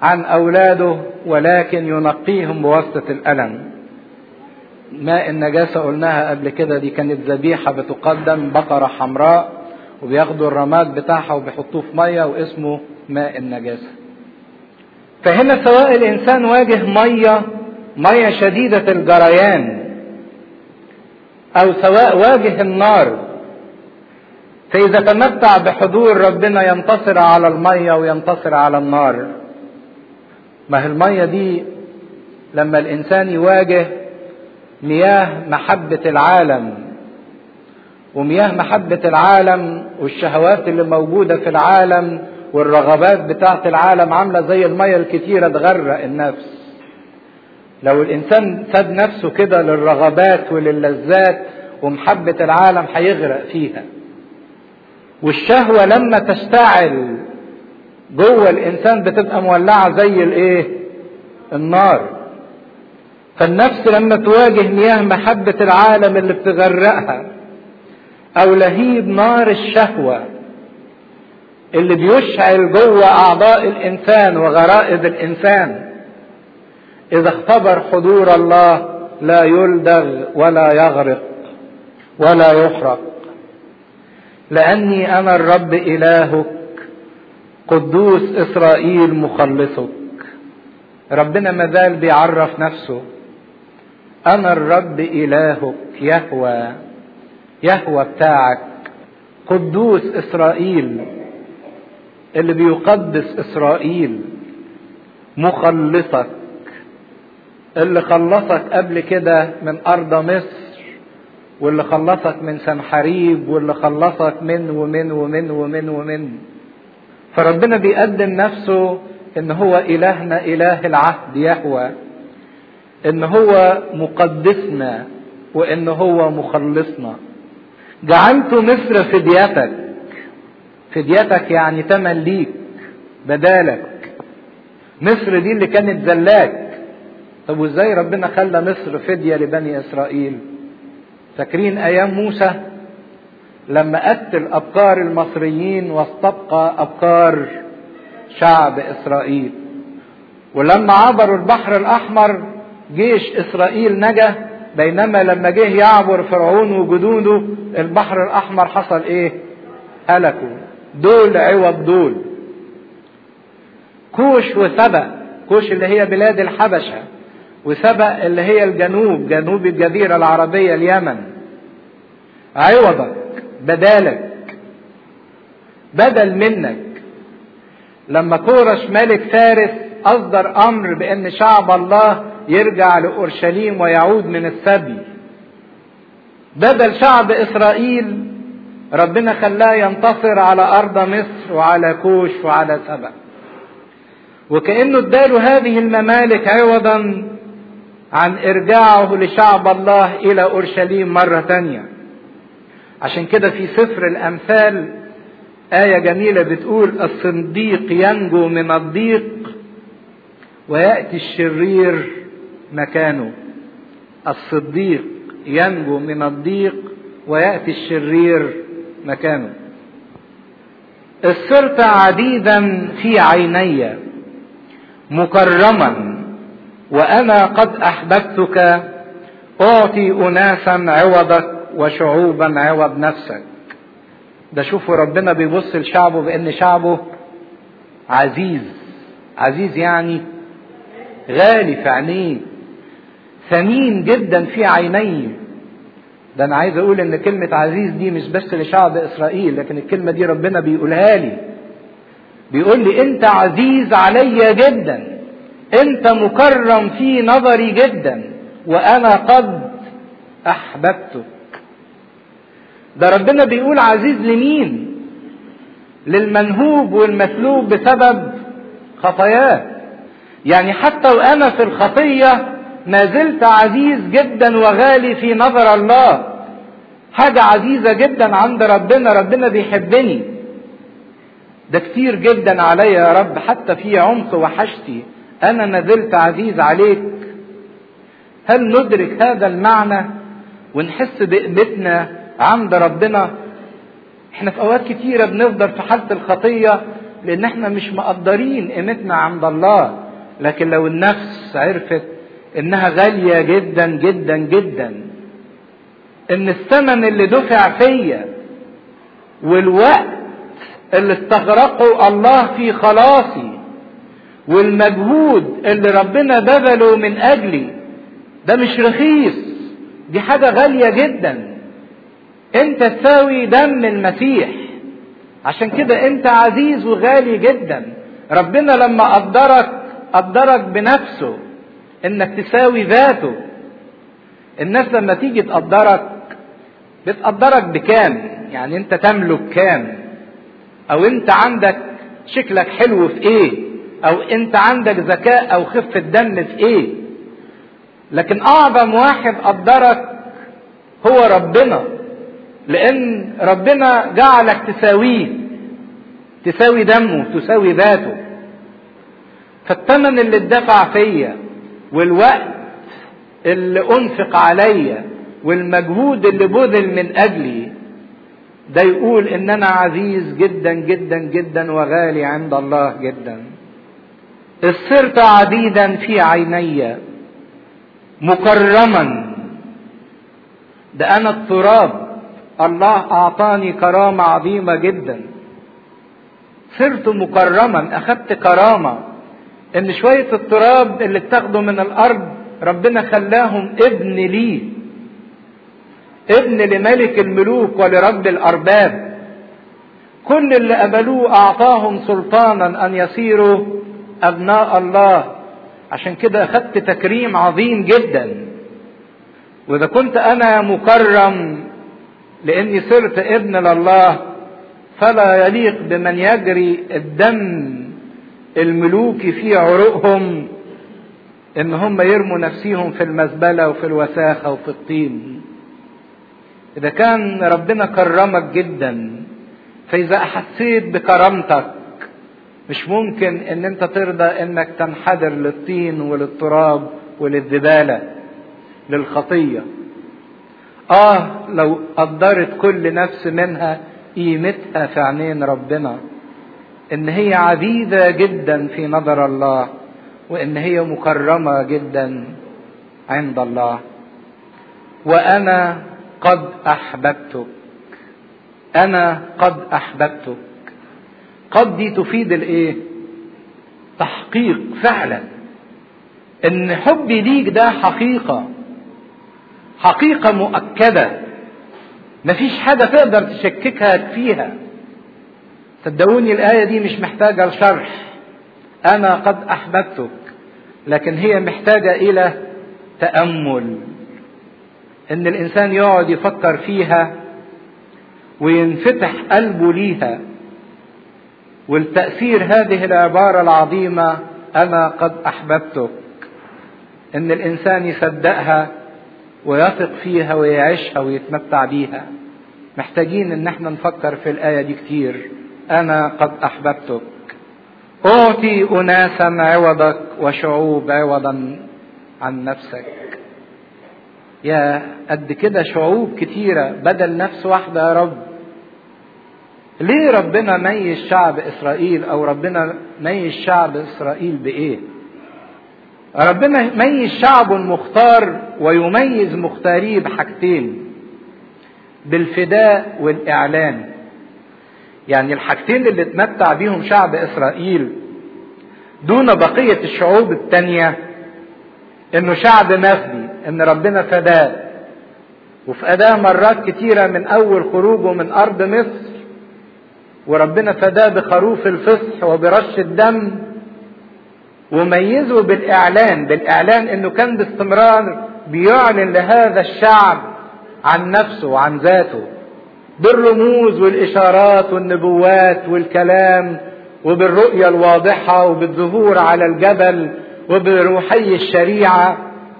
عن اولاده ولكن ينقيهم بواسطه الالم ماء النجاسه قلناها قبل كده دي كانت ذبيحه بتقدم بقره حمراء وبياخدوا الرماد بتاعها وبيحطوه في ميه واسمه ماء النجاسه فهنا سواء الانسان واجه ميه ميه شديده الجريان او سواء واجه النار فاذا تمتع بحضور ربنا ينتصر على الميه وينتصر على النار ما هي الميه دي لما الانسان يواجه مياه محبه العالم ومياه محبه العالم والشهوات اللي موجوده في العالم والرغبات بتاعه العالم عامله زي الميه الكتيره تغرق النفس لو الانسان ساب نفسه كده للرغبات وللذات ومحبه العالم هيغرق فيها والشهوه لما تشتعل جوه الانسان بتبقى مولعه زي الايه النار فالنفس لما تواجه مياه محبه العالم اللي بتغرقها او لهيب نار الشهوه اللي بيشعل جوه اعضاء الانسان وغرائز الانسان اذا اختبر حضور الله لا يلدغ ولا يغرق ولا يحرق لاني انا الرب الهك قدوس اسرائيل مخلصك ربنا مازال بيعرف نفسه انا الرب الهك يهوى يهوى بتاعك قدوس اسرائيل اللي بيقدس اسرائيل مخلصك اللي خلصك قبل كده من ارض مصر واللي خلصك من سنحريب واللي خلصك من ومن ومن ومن ومن فربنا بيقدم نفسه ان هو الهنا اله العهد يهوى ان هو مقدسنا وان هو مخلصنا جعلت مصر فديتك فديتك يعني تمن ليك بدالك مصر دي اللي كانت زلاك طب وازاي ربنا خلى مصر فدية لبني اسرائيل فاكرين ايام موسى لما قتل ابكار المصريين واستبقى ابكار شعب اسرائيل ولما عبروا البحر الاحمر جيش اسرائيل نجا بينما لما جه يعبر فرعون وجنوده البحر الاحمر حصل ايه هلكوا دول عوض دول كوش وسبأ كوش اللي هي بلاد الحبشه وسبأ اللي هي الجنوب جنوب الجزيرة العربية اليمن عوضك بدالك بدل منك لما كورش ملك فارس أصدر أمر بأن شعب الله يرجع لأورشليم ويعود من السبي بدل شعب إسرائيل ربنا خلاه ينتصر على أرض مصر وعلى كوش وعلى سبأ وكأنه اداله هذه الممالك عوضا عن ارجاعه لشعب الله الى اورشليم مره تانيه عشان كده في سفر الامثال ايه جميله بتقول الصنديق ينجو من الضيق وياتي الشرير مكانه الصديق ينجو من الضيق وياتي الشرير مكانه صرت عديدا في عيني مكرما وانا قد احببتك اعطي اناسا عوضك وشعوبا عوض نفسك ده شوفوا ربنا بيبص لشعبه بان شعبه عزيز عزيز يعني غالي في عينيه ثمين جدا في عينيه ده انا عايز اقول ان كلمة عزيز دي مش بس لشعب اسرائيل لكن الكلمة دي ربنا بيقولها لي بيقول لي انت عزيز عليا جدا انت مكرم في نظري جدا وانا قد احببتك ده ربنا بيقول عزيز لمين للمنهوب والمسلوب بسبب خطاياه يعني حتى وانا في الخطيه ما زلت عزيز جدا وغالي في نظر الله حاجه عزيزه جدا عند ربنا ربنا بيحبني ده كتير جدا عليا يا رب حتى في عمق وحشتي انا ما زلت عزيز عليك هل ندرك هذا المعنى ونحس بقيمتنا عند ربنا احنا في اوقات كتيرة بنفضل في حالة الخطية لان احنا مش مقدرين قيمتنا عند الله لكن لو النفس عرفت انها غالية جدا جدا جدا ان الثمن اللي دفع فيا والوقت اللي استغرقه الله في خلاصي والمجهود اللي ربنا بذله من اجلي ده مش رخيص دي حاجة غالية جدا انت تساوي دم المسيح عشان كده انت عزيز وغالي جدا ربنا لما قدرك قدرك بنفسه انك تساوي ذاته الناس لما تيجي تقدرك بتقدرك بكام يعني انت تملك كام او انت عندك شكلك حلو في ايه او انت عندك ذكاء او خفة دم في ايه لكن اعظم واحد قدرك هو ربنا لان ربنا جعلك تساويه تساوي دمه تساوي ذاته فالثمن اللي اتدفع فيا والوقت اللي انفق عليا والمجهود اللي بذل من اجلي ده يقول ان انا عزيز جدا جدا جدا وغالي عند الله جدا صرت عديدا في عيني مكرما ده انا التراب الله اعطاني كرامه عظيمه جدا صرت مكرما اخذت كرامه ان شويه التراب اللي اتاخدوا من الارض ربنا خلاهم ابن ليه ابن لملك الملوك ولرب الارباب كل اللي قبلوه اعطاهم سلطانا ان يصيروا ابناء الله عشان كده اخدت تكريم عظيم جدا واذا كنت انا مكرم لاني صرت ابن لله فلا يليق بمن يجري الدم الملوكي في عروقهم ان هم يرموا نفسيهم في المزبله وفي الوساخه وفي الطين اذا كان ربنا كرمك جدا فاذا حسيت بكرامتك مش ممكن ان انت ترضى انك تنحدر للطين وللتراب وللزباله للخطيه اه لو قدرت كل نفس منها قيمتها في عينين ربنا ان هي عزيزه جدا في نظر الله وان هي مكرمه جدا عند الله وانا قد احببتك انا قد احببتك قد دي تفيد الايه تحقيق فعلا ان حبي ليك ده حقيقه حقيقه مؤكده مفيش حاجه تقدر تشككها فيها صدقوني الايه دي مش محتاجه لشرح انا قد احببتك لكن هي محتاجه الى تامل ان الانسان يقعد يفكر فيها وينفتح قلبه ليها والتاثير هذه العباره العظيمه انا قد احببتك ان الانسان يصدقها ويثق فيها ويعيشها ويتمتع بيها محتاجين ان احنا نفكر في الايه دي كتير انا قد احببتك اعطي اناسا عوضك وشعوب عوضا عن نفسك يا قد كده شعوب كتيره بدل نفس واحده يا رب ليه ربنا ميز شعب اسرائيل او ربنا ميز شعب اسرائيل بايه ربنا ميز شعبه المختار ويميز مختاريه بحاجتين بالفداء والاعلان يعني الحاجتين اللي اتمتع بيهم شعب اسرائيل دون بقيه الشعوب التانيه انه شعب مفدي ان ربنا فداه وفداه مرات كتيره من اول خروجه من ارض مصر وربنا فداه بخروف الفصح وبرش الدم وميزه بالاعلان بالاعلان انه كان باستمرار بيعلن لهذا الشعب عن نفسه وعن ذاته بالرموز والاشارات والنبوات والكلام وبالرؤيه الواضحه وبالظهور على الجبل وبروحي الشريعه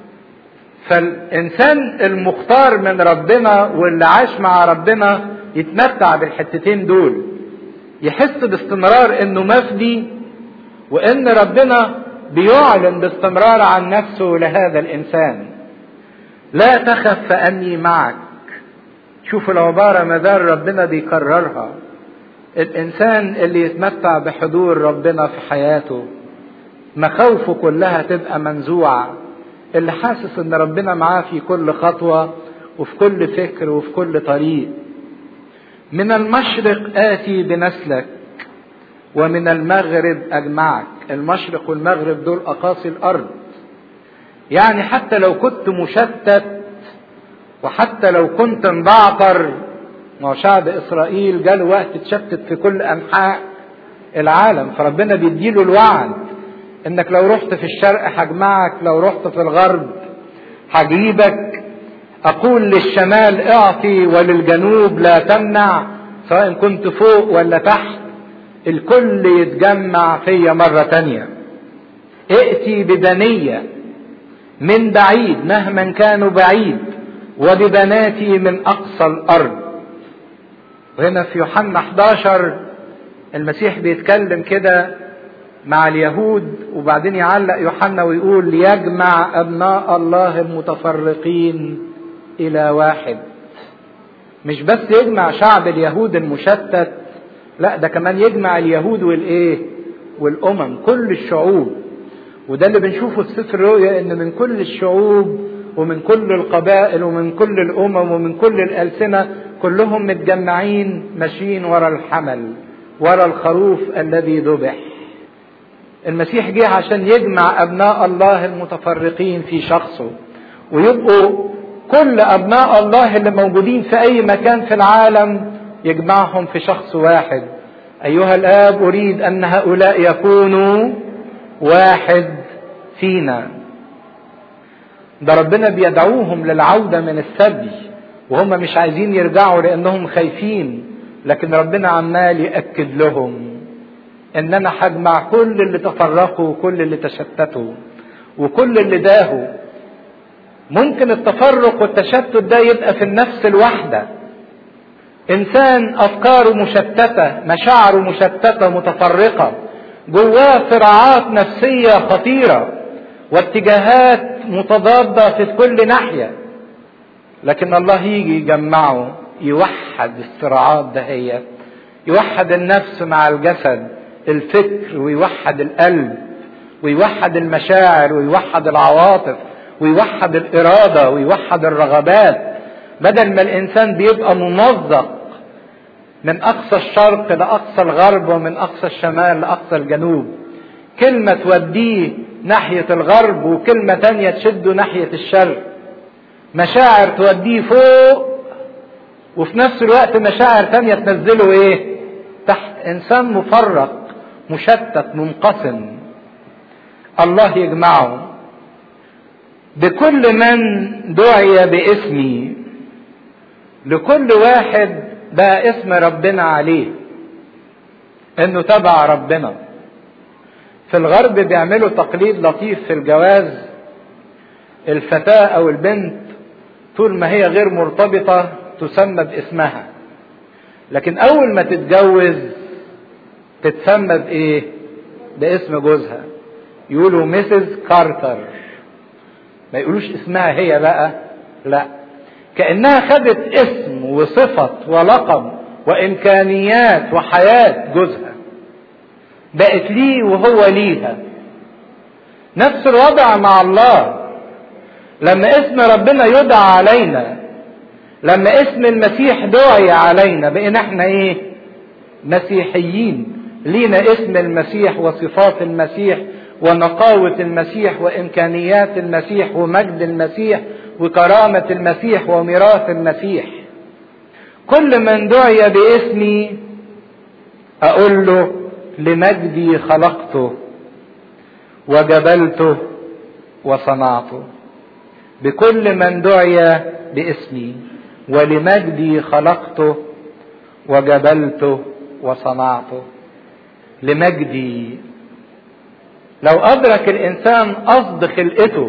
فالانسان المختار من ربنا واللي عاش مع ربنا يتمتع بالحتتين دول يحس باستمرار انه مفدي وان ربنا بيعلن باستمرار عن نفسه لهذا الانسان لا تخف فاني معك شوفوا العباره ما زال ربنا بيكررها الانسان اللي يتمتع بحضور ربنا في حياته مخاوفه كلها تبقى منزوعه اللي حاسس ان ربنا معاه في كل خطوه وفي كل فكر وفي كل طريق من المشرق اتي بنسلك ومن المغرب اجمعك المشرق والمغرب دول اقاصي الارض يعني حتى لو كنت مشتت وحتى لو كنت مبعتر ما هو شعب اسرائيل جاله وقت اتشتت في كل انحاء العالم فربنا بيديله الوعد انك لو رحت في الشرق هجمعك لو رحت في الغرب هجيبك اقول للشمال اعطي وللجنوب لا تمنع سواء كنت فوق ولا تحت الكل يتجمع فيا مرة تانية ائتي بدنية من بعيد مهما كانوا بعيد وببناتي من اقصى الارض وهنا في يوحنا 11 المسيح بيتكلم كده مع اليهود وبعدين يعلق يوحنا ويقول ليجمع ابناء الله المتفرقين الى واحد مش بس يجمع شعب اليهود المشتت لا ده كمان يجمع اليهود والايه والامم كل الشعوب وده اللي بنشوفه في سفر الرؤيا ان من كل الشعوب ومن كل القبائل ومن كل الامم ومن كل الالسنه كلهم متجمعين ماشيين ورا الحمل ورا الخروف الذي ذبح المسيح جه عشان يجمع ابناء الله المتفرقين في شخصه ويبقوا كل ابناء الله اللي موجودين في اي مكان في العالم يجمعهم في شخص واحد ايها الاب اريد ان هؤلاء يكونوا واحد فينا ده ربنا بيدعوهم للعودة من السبي وهم مش عايزين يرجعوا لانهم خايفين لكن ربنا عمال يأكد لهم ان انا هجمع كل اللي تفرقوا وكل اللي تشتتوا وكل اللي داهوا ممكن التفرق والتشتت ده يبقى في النفس الواحدة انسان افكاره مشتتة مشاعره مشتتة متفرقة جواه صراعات نفسية خطيرة واتجاهات متضادة في كل ناحية لكن الله يجي يجمعه يوحد الصراعات دهيت يوحد النفس مع الجسد الفكر ويوحد القلب ويوحد المشاعر ويوحد العواطف ويوحد الإرادة ويوحد الرغبات بدل ما الإنسان بيبقى ممزق من أقصى الشرق لأقصى الغرب ومن أقصى الشمال لأقصى الجنوب كلمة توديه ناحية الغرب وكلمة تانية تشده ناحية الشرق مشاعر توديه فوق وفي نفس الوقت مشاعر تانية تنزله ايه تحت انسان مفرق مشتت منقسم الله يجمعه بكل من دعي باسمي لكل واحد بقى اسم ربنا عليه انه تبع ربنا في الغرب بيعملوا تقليد لطيف في الجواز الفتاة او البنت طول ما هي غير مرتبطة تسمى باسمها لكن اول ما تتجوز تتسمى بايه باسم جوزها يقولوا ميسز كارتر ما يقولوش اسمها هي بقى لا كانها خدت اسم وصفه ولقب وامكانيات وحياه جوزها بقت ليه وهو ليها نفس الوضع مع الله لما اسم ربنا يدعى علينا لما اسم المسيح دعي علينا بقينا احنا ايه مسيحيين لينا اسم المسيح وصفات المسيح ونقاوة المسيح وإمكانيات المسيح ومجد المسيح وكرامة المسيح وميراث المسيح كل من دعي باسمي أقول له لمجدي خلقته وجبلته وصنعته بكل من دعي باسمي ولمجدي خلقته وجبلته وصنعته لمجدي لو أدرك الإنسان قصد خلقته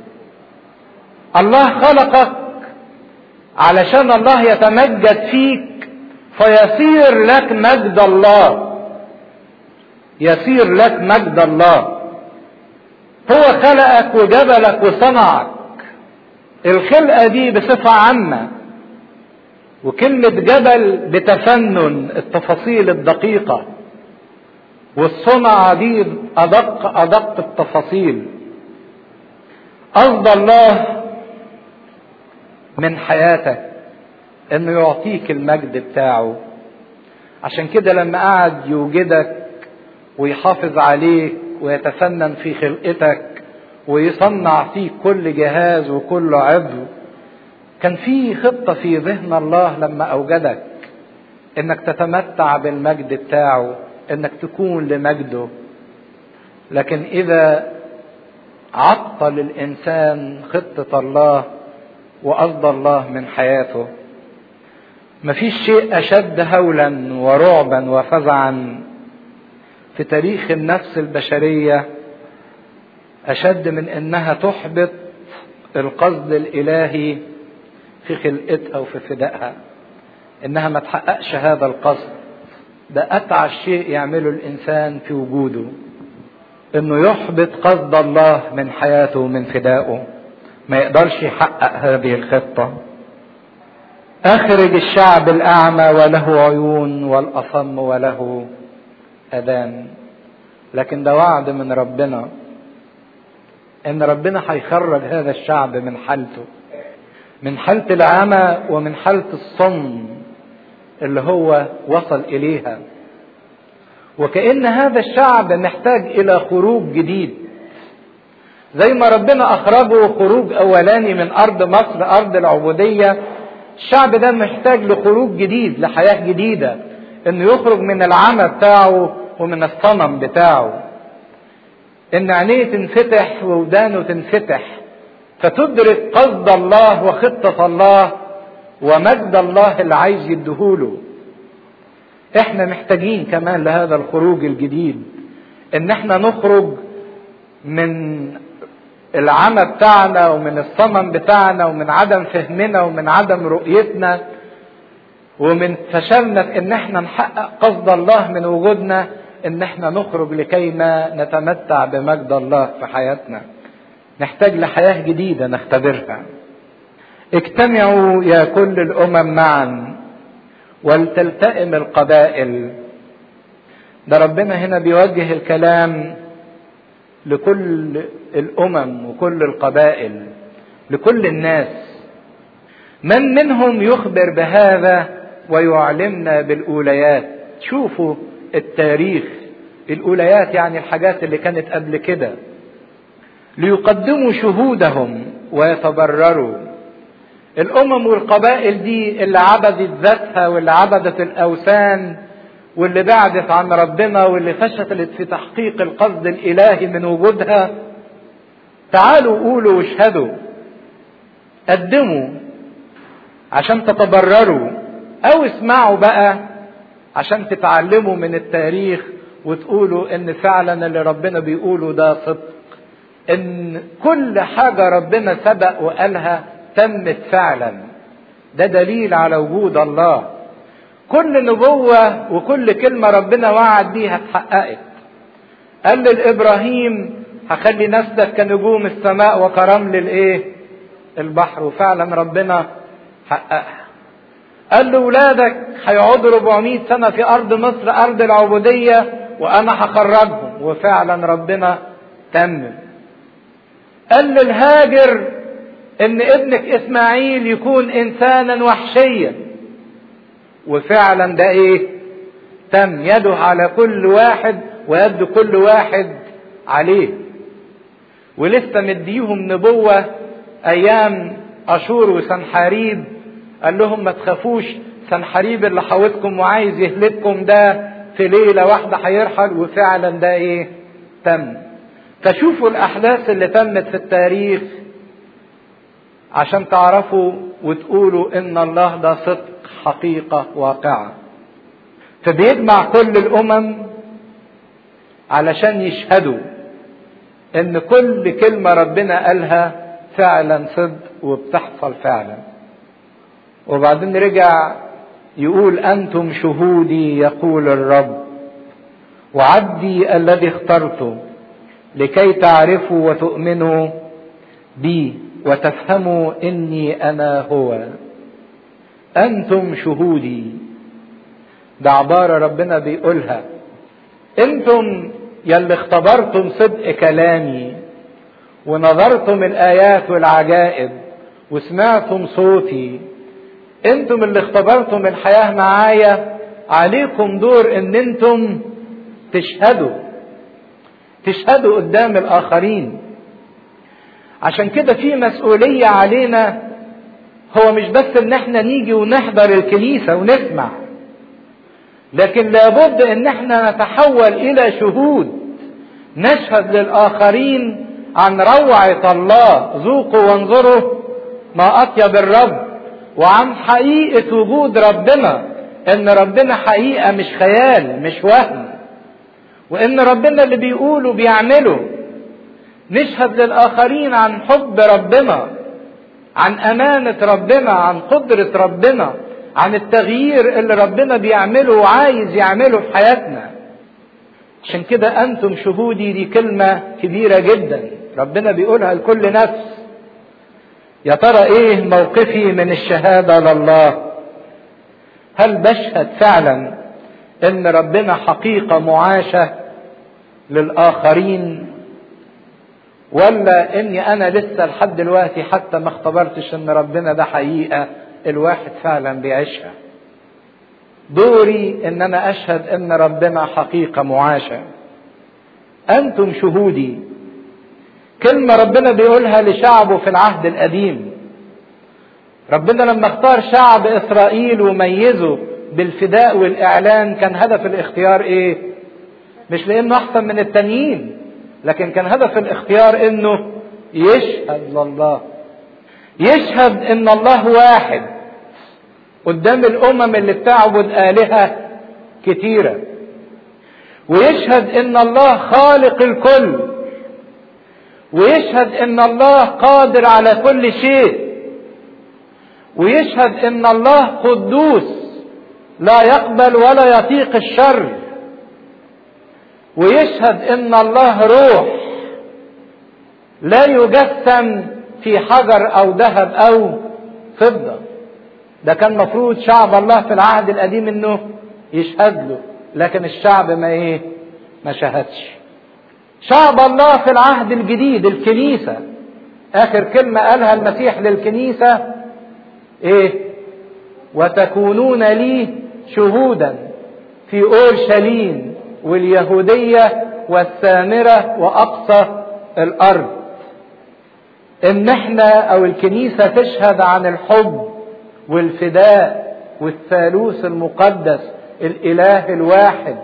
الله خلقك علشان الله يتمجد فيك فيصير لك مجد الله يصير لك مجد الله هو خلقك وجبلك وصنعك الخلقة دي بصفة عامة وكلمة جبل بتفنن التفاصيل الدقيقة والصنع دي أدق أدق التفاصيل قصد الله من حياتك انه يعطيك المجد بتاعه عشان كده لما قعد يوجدك ويحافظ عليك ويتفنن في خلقتك ويصنع فيك كل جهاز وكل عضو كان في خطه في ذهن الله لما اوجدك انك تتمتع بالمجد بتاعه انك تكون لمجده لكن اذا عطل الانسان خطه الله وقصد الله من حياته مفيش شيء اشد هولا ورعبا وفزعا في تاريخ النفس البشريه اشد من انها تحبط القصد الالهي في خلقتها وفي فدائها انها ما تحققش هذا القصد ده اتعس شيء يعمله الانسان في وجوده انه يحبط قصد الله من حياته ومن فدائه ما يقدرش يحقق هذه الخطه اخرج الشعب الاعمى وله عيون والاصم وله اذان لكن ده وعد من ربنا ان ربنا هيخرج هذا الشعب من حالته من حالة العمى ومن حالة الصم اللي هو وصل إليها وكأن هذا الشعب محتاج إلى خروج جديد زي ما ربنا أخرجه خروج أولاني من أرض مصر أرض العبودية الشعب ده محتاج لخروج جديد لحياة جديدة إنه يخرج من العمى بتاعه ومن الصنم بتاعه إن عينيه تنفتح وودانه تنفتح فتدرك قصد الله وخطة الله ومجد الله اللي عايز يديهوله احنا محتاجين كمان لهذا الخروج الجديد ان احنا نخرج من العمى بتاعنا ومن الصمم بتاعنا ومن عدم فهمنا ومن عدم رؤيتنا ومن فشلنا في ان احنا نحقق قصد الله من وجودنا ان احنا نخرج لكيما نتمتع بمجد الله في حياتنا نحتاج لحياة جديدة نختبرها اجتمعوا يا كل الامم معا ولتلتئم القبائل ده ربنا هنا بيوجه الكلام لكل الامم وكل القبائل لكل الناس من منهم يخبر بهذا ويعلمنا بالاوليات شوفوا التاريخ الاوليات يعني الحاجات اللي كانت قبل كده ليقدموا شهودهم ويتبرروا الامم والقبائل دي اللي عبدت ذاتها واللي عبدت الاوثان واللي بعدت عن ربنا واللي فشلت في تحقيق القصد الالهي من وجودها تعالوا قولوا واشهدوا قدموا عشان تتبرروا او اسمعوا بقى عشان تتعلموا من التاريخ وتقولوا ان فعلا اللي ربنا بيقوله ده صدق ان كل حاجة ربنا سبق وقالها تمت فعلا ده دليل على وجود الله كل نبوة وكل كلمة ربنا وعد بيها اتحققت قال لإبراهيم هخلي نسلك كنجوم السماء وكرمل الايه البحر وفعلا ربنا حققها قال لأولادك هيقعدوا 400 سنة في أرض مصر أرض العبودية وأنا هخرجهم وفعلا ربنا تمم قال للهاجر ان ابنك اسماعيل يكون انسانا وحشيا وفعلا ده ايه تم يده على كل واحد ويد كل واحد عليه ولسه مديهم نبوة ايام اشور وسنحاريب قال لهم ما تخافوش سنحاريب اللي حاوطكم وعايز يهلككم ده في ليلة واحدة هيرحل وفعلا ده ايه تم فشوفوا الاحداث اللي تمت في التاريخ عشان تعرفوا وتقولوا ان الله ده صدق حقيقة واقعة فبيجمع كل الامم علشان يشهدوا ان كل كلمة ربنا قالها فعلا صدق وبتحصل فعلا وبعدين رجع يقول انتم شهودي يقول الرب وعبدي الذي اخترته لكي تعرفوا وتؤمنوا بي وتفهموا اني انا هو انتم شهودي ده عبارة ربنا بيقولها انتم يلي اختبرتم صدق كلامي ونظرتم الايات والعجائب وسمعتم صوتي انتم اللي اختبرتم الحياة معايا عليكم دور ان انتم تشهدوا تشهدوا قدام الاخرين عشان كده في مسؤولية علينا هو مش بس ان احنا نيجي ونحضر الكنيسة ونسمع لكن لابد ان احنا نتحول الى شهود نشهد للاخرين عن روعة الله ذوقوا وانظروا ما اطيب الرب وعن حقيقة وجود ربنا ان ربنا حقيقة مش خيال مش وهم وان ربنا اللي بيقوله بيعمله نشهد للاخرين عن حب ربنا عن امانة ربنا عن قدرة ربنا عن التغيير اللي ربنا بيعمله وعايز يعمله في حياتنا عشان كده انتم شهودي دي كلمة كبيرة جدا ربنا بيقولها لكل نفس يا ترى ايه موقفي من الشهادة لله هل بشهد فعلا ان ربنا حقيقة معاشة للاخرين ولا اني انا لسه لحد دلوقتي حتى ما اختبرتش ان ربنا ده حقيقة الواحد فعلا بيعيشها دوري ان انا اشهد ان ربنا حقيقة معاشة انتم شهودي كلمة ربنا بيقولها لشعبه في العهد القديم ربنا لما اختار شعب اسرائيل وميزه بالفداء والاعلان كان هدف الاختيار ايه مش لانه احسن من التانيين لكن كان هدف الاختيار انه يشهد لله يشهد ان الله واحد قدام الامم اللي بتعبد الهه كتيره ويشهد ان الله خالق الكل ويشهد ان الله قادر على كل شيء ويشهد ان الله قدوس لا يقبل ولا يطيق الشر ويشهد ان الله روح لا يجسم في حجر او ذهب او فضه ده كان مفروض شعب الله في العهد القديم انه يشهد له لكن الشعب ما ايه ما شهدش شعب الله في العهد الجديد الكنيسه اخر كلمه قالها المسيح للكنيسه ايه وتكونون لي شهودا في اورشليم واليهوديه والسامره واقصى الارض ان احنا او الكنيسه تشهد عن الحب والفداء والثالوث المقدس الاله الواحد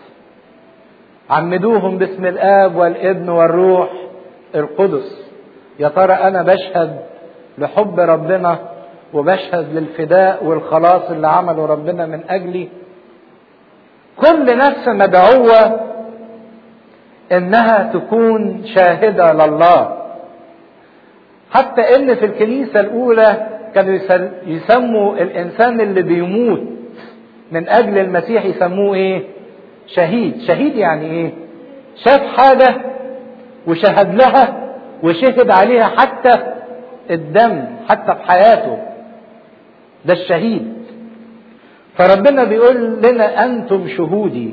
عمدوهم باسم الاب والابن والروح القدس يا ترى انا بشهد لحب ربنا وبشهد للفداء والخلاص اللي عمله ربنا من اجلي كل نفس مدعوه انها تكون شاهده لله حتى ان في الكنيسه الاولى كانوا يسموا الانسان اللي بيموت من اجل المسيح يسموه ايه شهيد شهيد يعني ايه شاف حاجه وشهد لها وشهد عليها حتى الدم حتى في حياته ده الشهيد فربنا بيقول لنا انتم شهودي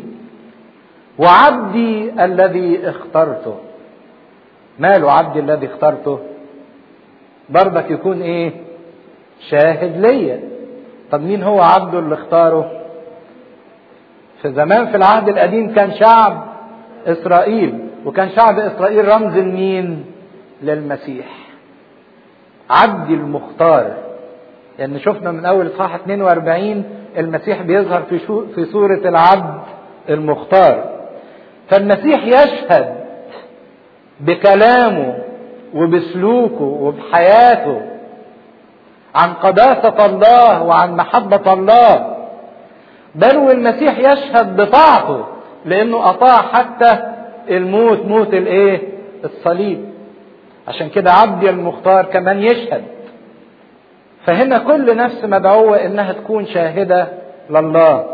وعبدي الذي اخترته ماله عبدي الذي اخترته برضك يكون ايه شاهد ليا طب مين هو عبده اللي اختاره في زمان في العهد القديم كان شعب اسرائيل وكان شعب اسرائيل رمز لمين للمسيح عبدي المختار لان يعني شفنا من اول اصحاح 42 المسيح بيظهر في شو في صوره العبد المختار فالمسيح يشهد بكلامه وبسلوكه وبحياته عن قداسة الله وعن محبة الله بل والمسيح يشهد بطاعته لانه اطاع حتى الموت موت الايه الصليب عشان كده عبدي المختار كمان يشهد فهنا كل نفس مدعوة انها تكون شاهدة لله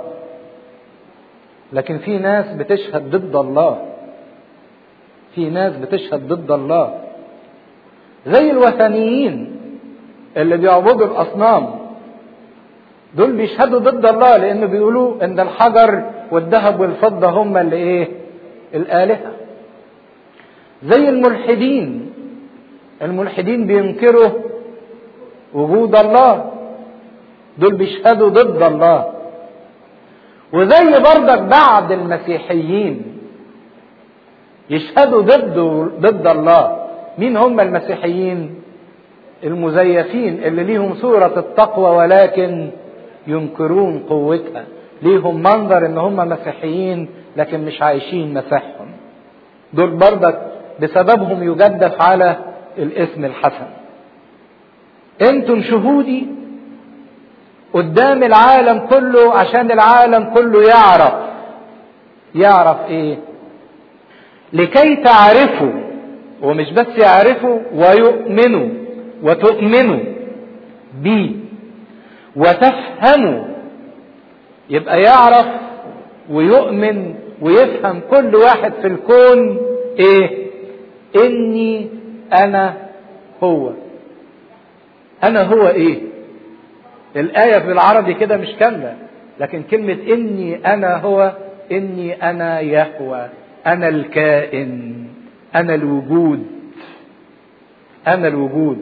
لكن في ناس بتشهد ضد الله في ناس بتشهد ضد الله زي الوثنيين اللي بيعبدوا الاصنام دول بيشهدوا ضد الله لأنه بيقولوا إن الحجر والذهب والفضة هم اللي إيه؟ الآلهة. زي الملحدين الملحدين بينكروا وجود الله دول بيشهدوا ضد الله وزي برضك بعض المسيحيين يشهدوا ضد ضد الله مين هم المسيحيين المزيفين اللي ليهم صورة التقوى ولكن ينكرون قوتها ليهم منظر ان هم مسيحيين لكن مش عايشين مسيحهم دول برضك بسببهم يجدف على الاسم الحسن انتم شهودي قدام العالم كله عشان العالم كله يعرف يعرف ايه لكي تعرفوا ومش بس يعرفوا ويؤمنوا وتؤمنوا بي وتفهموا يبقى يعرف ويؤمن ويفهم كل واحد في الكون ايه اني انا هو انا هو ايه الايه في العربي كده مش كامله لكن كلمه اني انا هو اني انا يهوى انا الكائن انا الوجود انا الوجود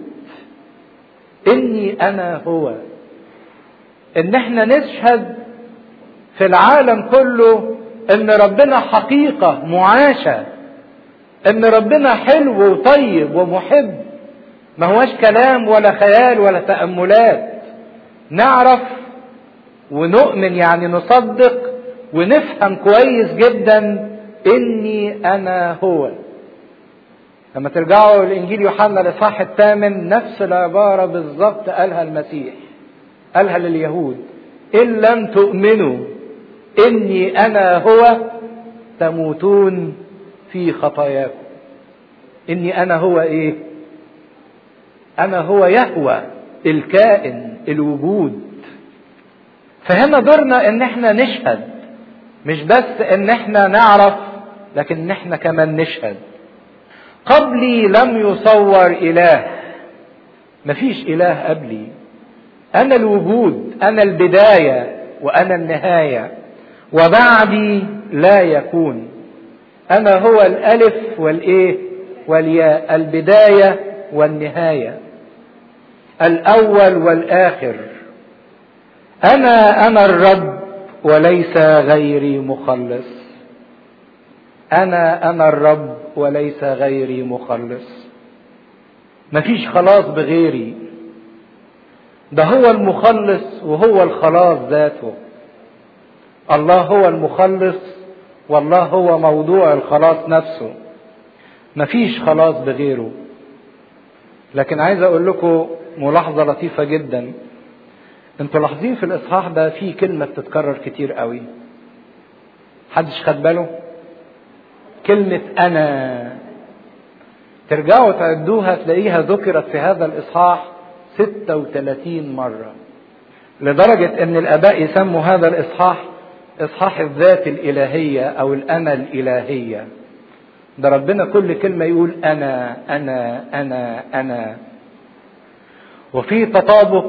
اني انا هو ان احنا نشهد في العالم كله ان ربنا حقيقه معاشه ان ربنا حلو وطيب ومحب ما هوش كلام ولا خيال ولا تاملات نعرف ونؤمن يعني نصدق ونفهم كويس جدا اني انا هو لما ترجعوا لانجيل يوحنا الاصحاح الثامن نفس العباره بالظبط قالها المسيح قالها لليهود ان لم تؤمنوا اني انا هو تموتون في خطاياكم اني انا هو ايه انا هو يهوى الكائن الوجود فهنا دورنا ان احنا نشهد مش بس ان احنا نعرف لكن ان احنا كمان نشهد قبلي لم يصور اله مفيش اله قبلي انا الوجود انا البدايه وانا النهايه وبعدي لا يكون انا هو الالف والايه والياء البدايه والنهايه الاول والاخر انا انا الرب وليس غيري مخلص انا انا الرب وليس غيري مخلص مفيش خلاص بغيري ده هو المخلص وهو الخلاص ذاته الله هو المخلص والله هو موضوع الخلاص نفسه مفيش خلاص بغيره لكن عايز اقول لكم ملاحظه لطيفه جدا انتوا لاحظين في الاصحاح ده في كلمه بتتكرر كتير قوي حدش خد باله كلمه انا ترجعوا تعدوها تلاقيها ذكرت في هذا الاصحاح 36 مره لدرجه ان الاباء يسموا هذا الاصحاح اصحاح الذات الالهيه او الانا الالهيه ده ربنا كل كلمه يقول انا انا انا انا وفي تطابق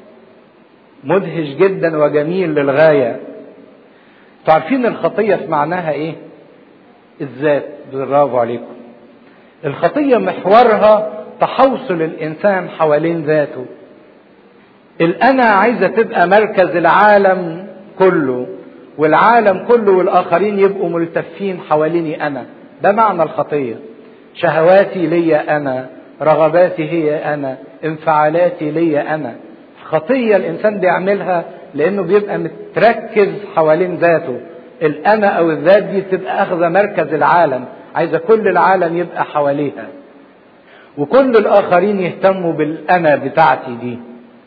مدهش جدا وجميل للغايه انتوا عارفين الخطيه في معناها ايه الذات برافو عليكم الخطيه محورها تحوصل الانسان حوالين ذاته الانا عايزه تبقى مركز العالم كله والعالم كله والاخرين يبقوا ملتفين حواليني انا ده معنى الخطيه شهواتي لي انا رغباتي هي انا انفعالاتي لي انا خطيه الانسان بيعملها لانه بيبقى متركز حوالين ذاته الانا او الذات دي بتبقى اخذه مركز العالم عايزه كل العالم يبقى حواليها وكل الاخرين يهتموا بالانا بتاعتي دي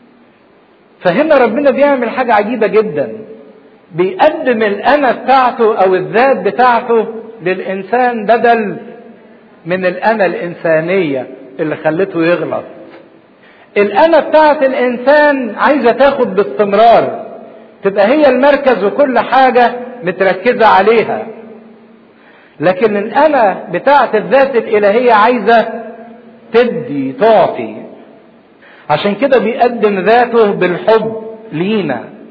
فهنا ربنا بيعمل حاجه عجيبه جدا بيقدم الانا بتاعته او الذات بتاعته للانسان بدل من الانا الانسانيه اللي خلته يغلط الانا بتاعت الانسان عايزه تاخد باستمرار تبقى هي المركز وكل حاجه متركزه عليها لكن الانا بتاعت الذات الالهيه عايزه تدي تعطي عشان كده بيقدم ذاته بالحب لينا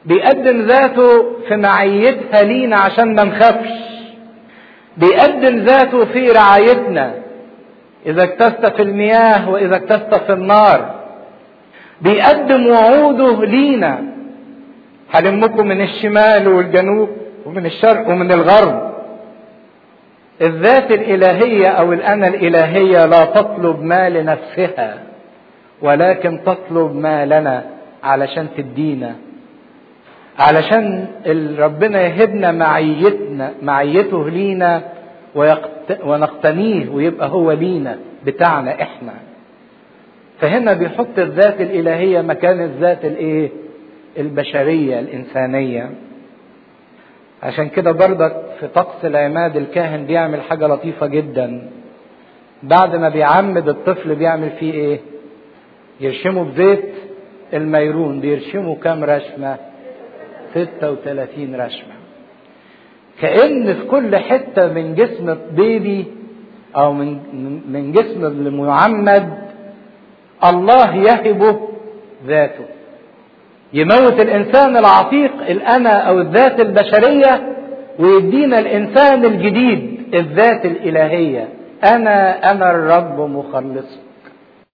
بيقدم ذاته في معيتها لينا عشان ما نخافش بيقدم ذاته في رعايتنا اذا اكتست في المياه واذا اكتست في النار بيقدم وعوده لينا هلمكم من الشمال والجنوب ومن الشرق ومن الغرب الذات الالهيه او الانا الالهيه لا تطلب ما لنفسها ولكن تطلب ما لنا علشان تدينا علشان ربنا يهبنا معيتنا معيته لينا ونقتنيه ويبقى هو لينا بتاعنا احنا فهنا بيحط الذات الالهيه مكان الذات الايه البشريه الانسانيه عشان كده برضك في طقس العماد الكاهن بيعمل حاجه لطيفه جدا بعد ما بيعمد الطفل بيعمل فيه ايه يرشمه بزيت الميرون بيرشمه كام رشمه 36 رشمة كأن في كل حتة من جسم البيبي أو من من جسم المعمد الله يهبه ذاته يموت الإنسان العتيق الأنا أو الذات البشرية ويدينا الإنسان الجديد الذات الإلهية أنا أنا الرب مخلص